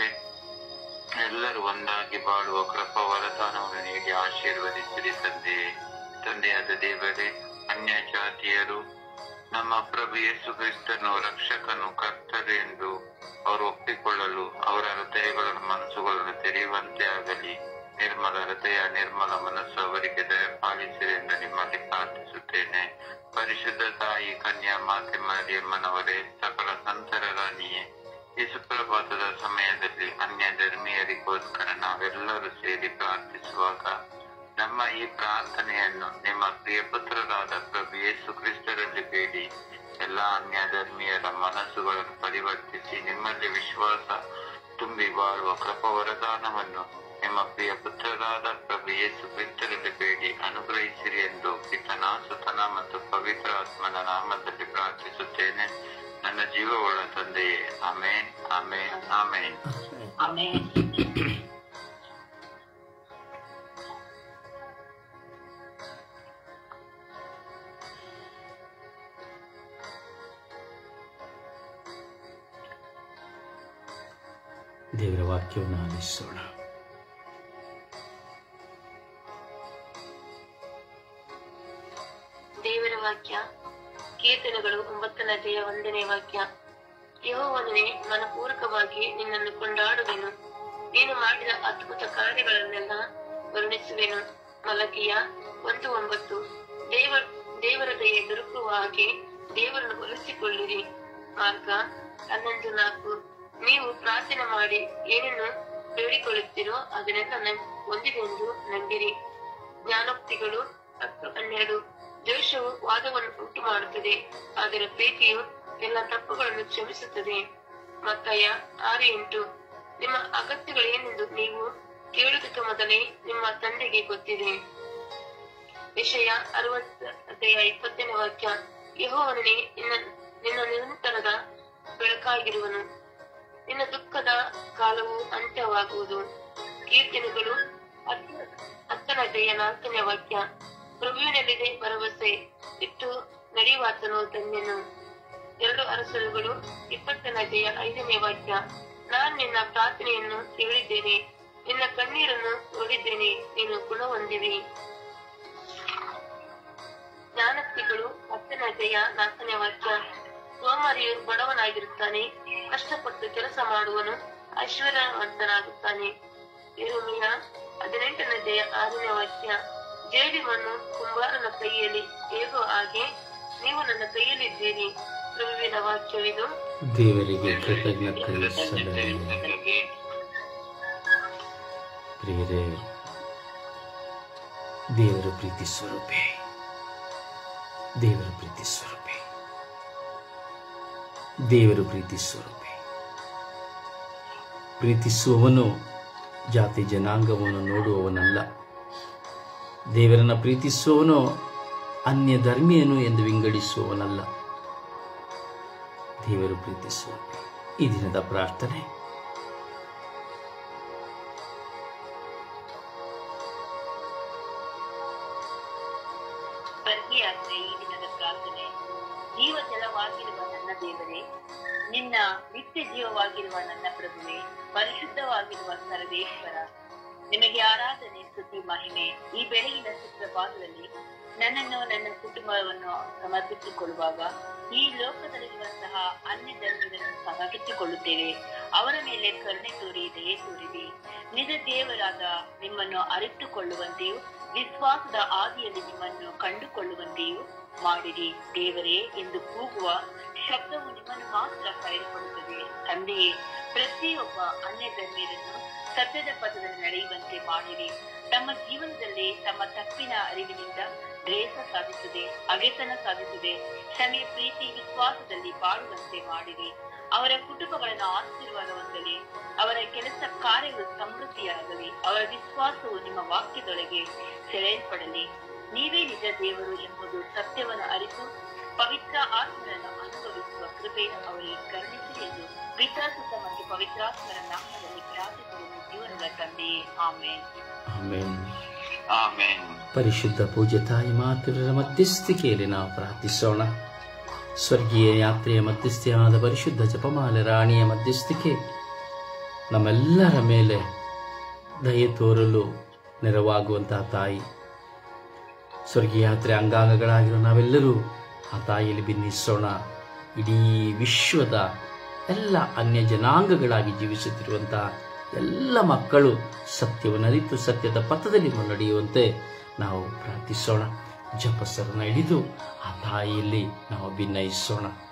ಎಲ್ಲರೂ ಒಂದಾಗಿ ಬಾಳುವ ಕೃಪ ವರದಾನವನ್ನು ನೀಡಿ ಆಶೀರ್ವದಿಸಿರಿ ತಂದೆಯೇ ತಂದೆಯಾದ ದೇವರೇ ಅನ್ಯ ಜಾತಿಯರು ನಮ್ಮ ಪ್ರಭು ಯೇಸು ಕ್ರಿಸ್ತನು ರಕ್ಷಕನು ಕರ್ತರು ಎಂದು ಅವರು ಒಪ್ಪಿಕೊಳ್ಳಲು ಅವರ ಹೃದಯಗಳನ್ನು ಮನಸ್ಸುಗಳನ್ನು ತೆರೆಯುವಂತೆ ಆಗಲಿ ನಿರ್ಮಲ ಹೃದಯ ನಿರ್ಮಲ ಮನಸ್ಸು ಅವರಿಗೆ ದಯಪಾಲಿಸಿರಿ ಎಂದು ನಿಮ್ಮಲ್ಲಿ ಪ್ರಾರ್ಥಿಸುತ್ತೇನೆ ಪರಿಶುದ್ಧ ತಾಯಿ ಕನ್ಯಾ ಮಾತೆ ಮರಿಯಮ್ಮನವರೇ ಸಕಲ ಸಂತರ ರಾಣಿಯೇ ಈ ಸುಪ್ರಭಾತದ ಸಮಯದಲ್ಲಿ ಅನ್ಯ ಧರ್ಮೀಯರಿಗೋಸ್ಕರ ನಾವೆಲ್ಲರೂ ಸೇರಿ ಪ್ರಾರ್ಥಿಸುವಾಗ ನಮ್ಮ ಈ ಪ್ರಾರ್ಥನೆಯನ್ನು ನಿಮ್ಮ ಪ್ರಿಯ ಪುತ್ರರಾದ ಪ್ರಭು ಯೇಸು ಕ್ರಿಸ್ತರಲ್ಲಿ ಬೇಡಿ ಎಲ್ಲ ಅನ್ಯ ಧರ್ಮೀಯರ ಮನಸ್ಸುಗಳನ್ನು ಪರಿವರ್ತಿಸಿ ನಿಮ್ಮಲ್ಲಿ ವಿಶ್ವಾಸ ತುಂಬಿ ಬಾಳುವ ಕೃಪ ವರದಾನವನ್ನು ನಿಮ್ಮ ಪ್ರಿಯ ಪುತ್ರರಾದ ಪ್ರಭು ಯೇಸು ಕ್ರಿಸ್ತರಲ್ಲಿ ಬೇಡಿ ಅನುಗ್ರಹಿಸಿರಿ ಎಂದು ಪಿತನ ಸುತನ ಮತ್ತು ಪವಿತ್ರ ಆತ್ಮನ ನಾಮದಲ್ಲಿ ಪ್ರಾರ್ಥಿಸುತ್ತೇನೆ ನನ್ನ ಜೀವವುಳ್ಳ ತಂದೆಯೇ ಅಮೇನ್ ಅಮೇನ್ ಅಮೇನ್ ಆಮೇಲೆ ದೇವರ ವಾಕ್ಯವನ್ನು ಆಲಿಸೋಣ ದೇವರ ವಾಕ್ಯ ಕೀರ್ತನೆಗಳು ಒಂಬತ್ತನೇ ಅಧ್ಯಾಯ ಒಂದನೇ ವಾಕ್ಯ ಯಹೋವನೇ ಮನಪೂರ್ವಕವಾಗಿ ನಿನ್ನನ್ನು ಕೊಂಡಾಡುವೆನು ನೀನು ಮಾಡಿದ ಅದ್ಭುತ ಕಾರ್ಯಗಳನ್ನೆಲ್ಲ ವರ್ಣಿಸುವೆನು ಮಲಕಿಯ ಒಂದು ಒಂಬತ್ತು ದೇವ ದೇವರ ದಯೆ ದೊರಕುವ ಹಾಗೆ ದೇವರನ್ನು ಒಲಿಸಿಕೊಳ್ಳಿರಿ ಮಾರ್ಗ ಹನ್ನೊಂದು ನಾಲ್ಕು ನೀವು ಪ್ರಾರ್ಥನೆ ಮಾಡಿ ಏನನ್ನು ಬೇಡಿಕೊಳ್ಳುತ್ತೀರೋ ಅದನ್ನೆಲ್ಲ ನನ್- ಹೊಂದಿದೆಂದು ನಂಬಿರಿ ಜ್ಞಾನೋಕ್ತಿಗಳು ಹತ್ತು ಹನ್ನೆರಡು ದ್ವೇಷವು ವಾದವನ್ನು ಉಂಟು ಮಾಡುತ್ತದೆ ಆದರೆ ಪ್ರೀತಿಯು ಎಲ್ಲ ತಪ್ಪುಗಳನ್ನು ಕ್ಷಮಿಸುತ್ತದೆ ಮತ್ತಾಯ ಆರು ಎಂಟು ನಿಮ್ಮ ಅಗತ್ಯಗಳೇನೆಂದು ನೀವು ಕೇಳುವುದಕ್ಕೆ ಮೊದಲೇ ನಿಮ್ಮ ತಂದೆಗೆ ಗೊತ್ತಿದೆ ವಿಷಯ ಅರವತ್ತನೆಯ ಇಪ್ಪತ್ತನೇ ವಾಕ್ಯ ಯಹೋವನೇ ನಿನ್ನ ನಿನ್ನ ನಿರಂತರದ ಬೆಳಕಾಗಿರುವನು ನಿನ್ನ ದುಃಖದ ಕಾಲವು ಅಂತ್ಯವಾಗುವುದು ಕೀರ್ತನೆಗಳು ಹತ್ತ- ಹತ್ತನೇ ಅಧ್ಯಾಯ ನಾಲ್ಕನೇ ವಾಕ್ಯ ಪ್ರಭುವಿನಲ್ಲಿದೆ ಭರವಸೆ ಇಟ್ಟು ನಡೆಯುವಾತನು ಧನ್ಯನು ಎರಡು ಅರಸರುಗಳು ಇಪ್ಪತ್ತನೇ ಅಧ್ಯಾಯ ಐದನೇ ವಾಕ್ಯ ನಾನು ನಿನ್ನ ಪ್ರಾರ್ಥನೆಯನ್ನು ಕೇಳಿದ್ದೇನೆ ನಿನ್ನ ಕಣ್ಣೀರನ್ನು ನೋಡಿದ್ದೇನೆ ನೀನು ಗುಣ ಹೊಂದಿವಿ ಜ್ಞಾನಕ್ತಿಗಳು ಹತ್ತನೇ ಅಧ್ಯಾಯ ನಾಲ್ಕನೇ ವಾಕ್ಯ ಸೋಮಾರಿಯು ಬಡವನಾಗಿರುತ್ತಾನೆ ಕಷ್ಟಪಟ್ಟು ಕೆಲಸ ಮಾಡುವನು ಐಶ್ವರ್ಯವಂತನಾಗುತ್ತಾನೆ ಇರುಮಿಯ ಹದಿನೆಂಟನೇ ಅಧ್ಯಾಯ ಆರನೇ ವಾಕ್ಯ ಜೇಡಿಮಣ್ಣು ಕುಂಬಾರನ ಕೈಯಲ್ಲಿ ಹೇಗೋ ಹಾಗೆ ನೀವು ನನ್ನ ಕೈಯಲ್ಲಿದ್ದೀರಿ ಪ್ರಭುವಿನ ವಾಕ್ಯವಿದು ದೇವರಿಗೆ ಕೃತಜ್ಞತೆ ಸಲ್ಲಲಿ ಪ್ರಿಯರೇ ದೇವರ ಪ್ರೀತಿ ಸ್ವರೂಪೆ ದೇವರ ಪ್ರೀತಿ ಸ್ವರೂಪೆ ದೇವರ ಪ್ರೀತಿ ಸ್ವರೂಪೆ ಪ್ರೀತಿಸುವವನು ಜಾತಿ ಜನಾಂಗವನ್ನು ನೋಡುವವನಲ್ಲ ದೇವರನ್ನ ಪ್ರೀತಿಸುವವನು ಅನ್ಯ ಧರ್ಮೀಯನು ಎಂದು ವಿಂಗಡಿಸುವವನಲ್ಲ ದೇವರು ಪ್ರೀತಿಸುವವನು ಈ ದಿನದ ಪ್ರಾರ್ಥನೆ ಪ್ರತಿಯಾದ್ರೆ ಈ ದಿನದ ಪ್ರಾರ್ಥನೆ ಜೀವ ಜಲವಾಗಿರುವ ನನ್ನ ದೇವರೇ ನಿನ್ನ ನಿತ್ಯ ಜೀವವಾಗಿರುವ ನನ್ನ ಪ್ರಭುವೆ ಪರಿಶುದ್ಧವಾಗಿರುವ ಸರ್ವೇಶ್ವರ ನಿಮಗೆ ಆರಾಧನೆ ಸ್ತುತಿ ಮಹಿಮೆ ಈ ಬೆಳಗಿನ ಸುಪ್ರಭಾತದಲ್ಲಿ ನನ್ನನ್ನು ನನ್ನ ಕುಟುಂಬವನ್ನು ಸಮರ್ಪಿಸಿಕೊಳ್ಳುವಾಗ ಈ ಲೋಕದಲ್ಲಿರುವಂತಹ ಅನ್ಯ ಧರ್ಮಗಳನ್ನು ಸಮರ್ಪಿಸಿಕೊಳ್ಳುತ್ತೇವೆ ಅವರ ಮೇಲೆ ಕರುಣೆ ತೋರಿ ದಯೆ ತೋರಿರಿ ನಿಜ ದೇವರಾದ ನಿಮ್ಮನ್ನು ಅರಿತುಕೊಳ್ಳುವಂತೆಯೂ ವಿಶ್ವಾಸದ ಆದಿಯಲ್ಲಿ ನಿಮ್ಮನ್ನು ಕಂಡುಕೊಳ್ಳುವಂತೆಯೂ ಮಾಡಿರಿ ದೇವರೇ ಎಂದು ಕೂಗುವ ಶಬ್ದವು ನಿಮ್ಮನ್ನು ಮಾತ್ರ ಕರೆದುಕೊಳ್ಳುತ್ತದೆ ತಂದೆಯೇ ಪ್ರತಿಯೊಬ್ಬ ಅನ್ಯ ಧರ್ಮೀಯರನ್ನು ಸತ್ಯದ ಪದದಲ್ಲಿ ನಡೆಯುವಂತೆ ಮಾಡಿರಿ ತಮ್ಮ ಜೀವನದಲ್ಲಿ ತಮ್ಮ ತಪ್ಪಿನ ಅರಿವಿನಿಂದ ದ್ವೇಷ ಸಾಧಿಸದೆ ಅಗೆತನ ಸಾಧಿಸದೆ ಕ್ಷಮೆ ಪ್ರೀತಿ ವಿಶ್ವಾಸದಲ್ಲಿ ಬಾಳುವಂತೆ ಮಾಡಿರಿ ಅವರ ಕುಟುಂಬಗಳನ್ನು ಆಶೀರ್ವಾದ ಹೊಂದಲಿ ಅವರ ಕೆಲಸ ಕಾರ್ಯಗಳು ಸಮೃದ್ಧಿಯಾಗಲಿ ಅವರ ವಿಶ್ವಾಸವು ನಿಮ್ಮ ವಾಕ್ಯದೊಳಗೆ ಸೆಳೆಯಲ್ಪಡಲಿ ನೀವೇ ನಿಜ ದೇವರು ಎಂಬುದು ಸತ್ಯವನ್ನು ಅರಿತು ಪವಿತ್ರ ಆತ್ಮರನ್ನು ಅನುಭವಿಸುವ ಕೃಪೆಯನ್ನು ಅವರಿಗೆ ಕರುಣಿಸಿ ಎಂದು ಪಿತಾಸುತ ಮತ್ತು ಪವಿತ್ರಾತ್ಮರ ನಾಮದಲ್ಲಿ ಪ್ರಾರ್ಥಿಸುವುದು ಜೀವನದ ತಂದೆಯೇ ಆಮೇಲೆ ಆಮೇನ್ ಆಮೇನ್ ಪರಿಶುದ್ಧ ಪೂಜ್ಯ ತಾಯಿ ಮಾತೃರ ಮಧ್ಯಸ್ಥಿಕೆಯಲ್ಲಿ ನಾವು ಪ್ರಾರ್ಥಿಸೋಣ ಸ್ವರ್ಗೀಯ ಯಾತ್ರೆಯ ಮಧ್ಯಸ್ಥೆಯಾದ ಪರಿಶುದ್ಧ ಜಪಮಾಲೆ ರಾಣಿಯ ಮಧ್ಯಸ್ಥಿಕೆ ನಮ್ಮೆಲ್ಲರ ಮೇಲೆ ದಯೆ ತೋರಲು ನೆರವಾಗುವಂತಹ ತಾಯಿ ಸ್ವರ್ಗೀಯ ಯಾತ್ರೆ ಅಂಗಾಂಗಗಳಾಗಿರೋ ನಾವೆಲ್ಲರೂ ಆ ತಾಯಿಯಲ್ಲಿ ಭಿನ್ನಿಸೋಣ ಇಡೀ ವಿಶ್ವದ ಎಲ್ಲ ಅನ್ಯ ಜನಾಂಗಗಳಾಗಿ ಜೀವಿಸುತ್ತಿರುವಂತಹ ಎಲ್ಲ ಮಕ್ಕಳು ಸತ್ಯವನ್ನು ಅರಿತು ಸತ್ಯದ ಪಥದಲ್ಲಿ ಮುನ್ನಡೆಯುವಂತೆ ನಾವು ಪ್ರಾರ್ಥಿಸೋಣ ಜಪಸರನ್ನ ಹಿಡಿದು ಆ ತಾಯಿಯಲ್ಲಿ ನಾವು ಭಿನ್ನಯಿಸೋಣ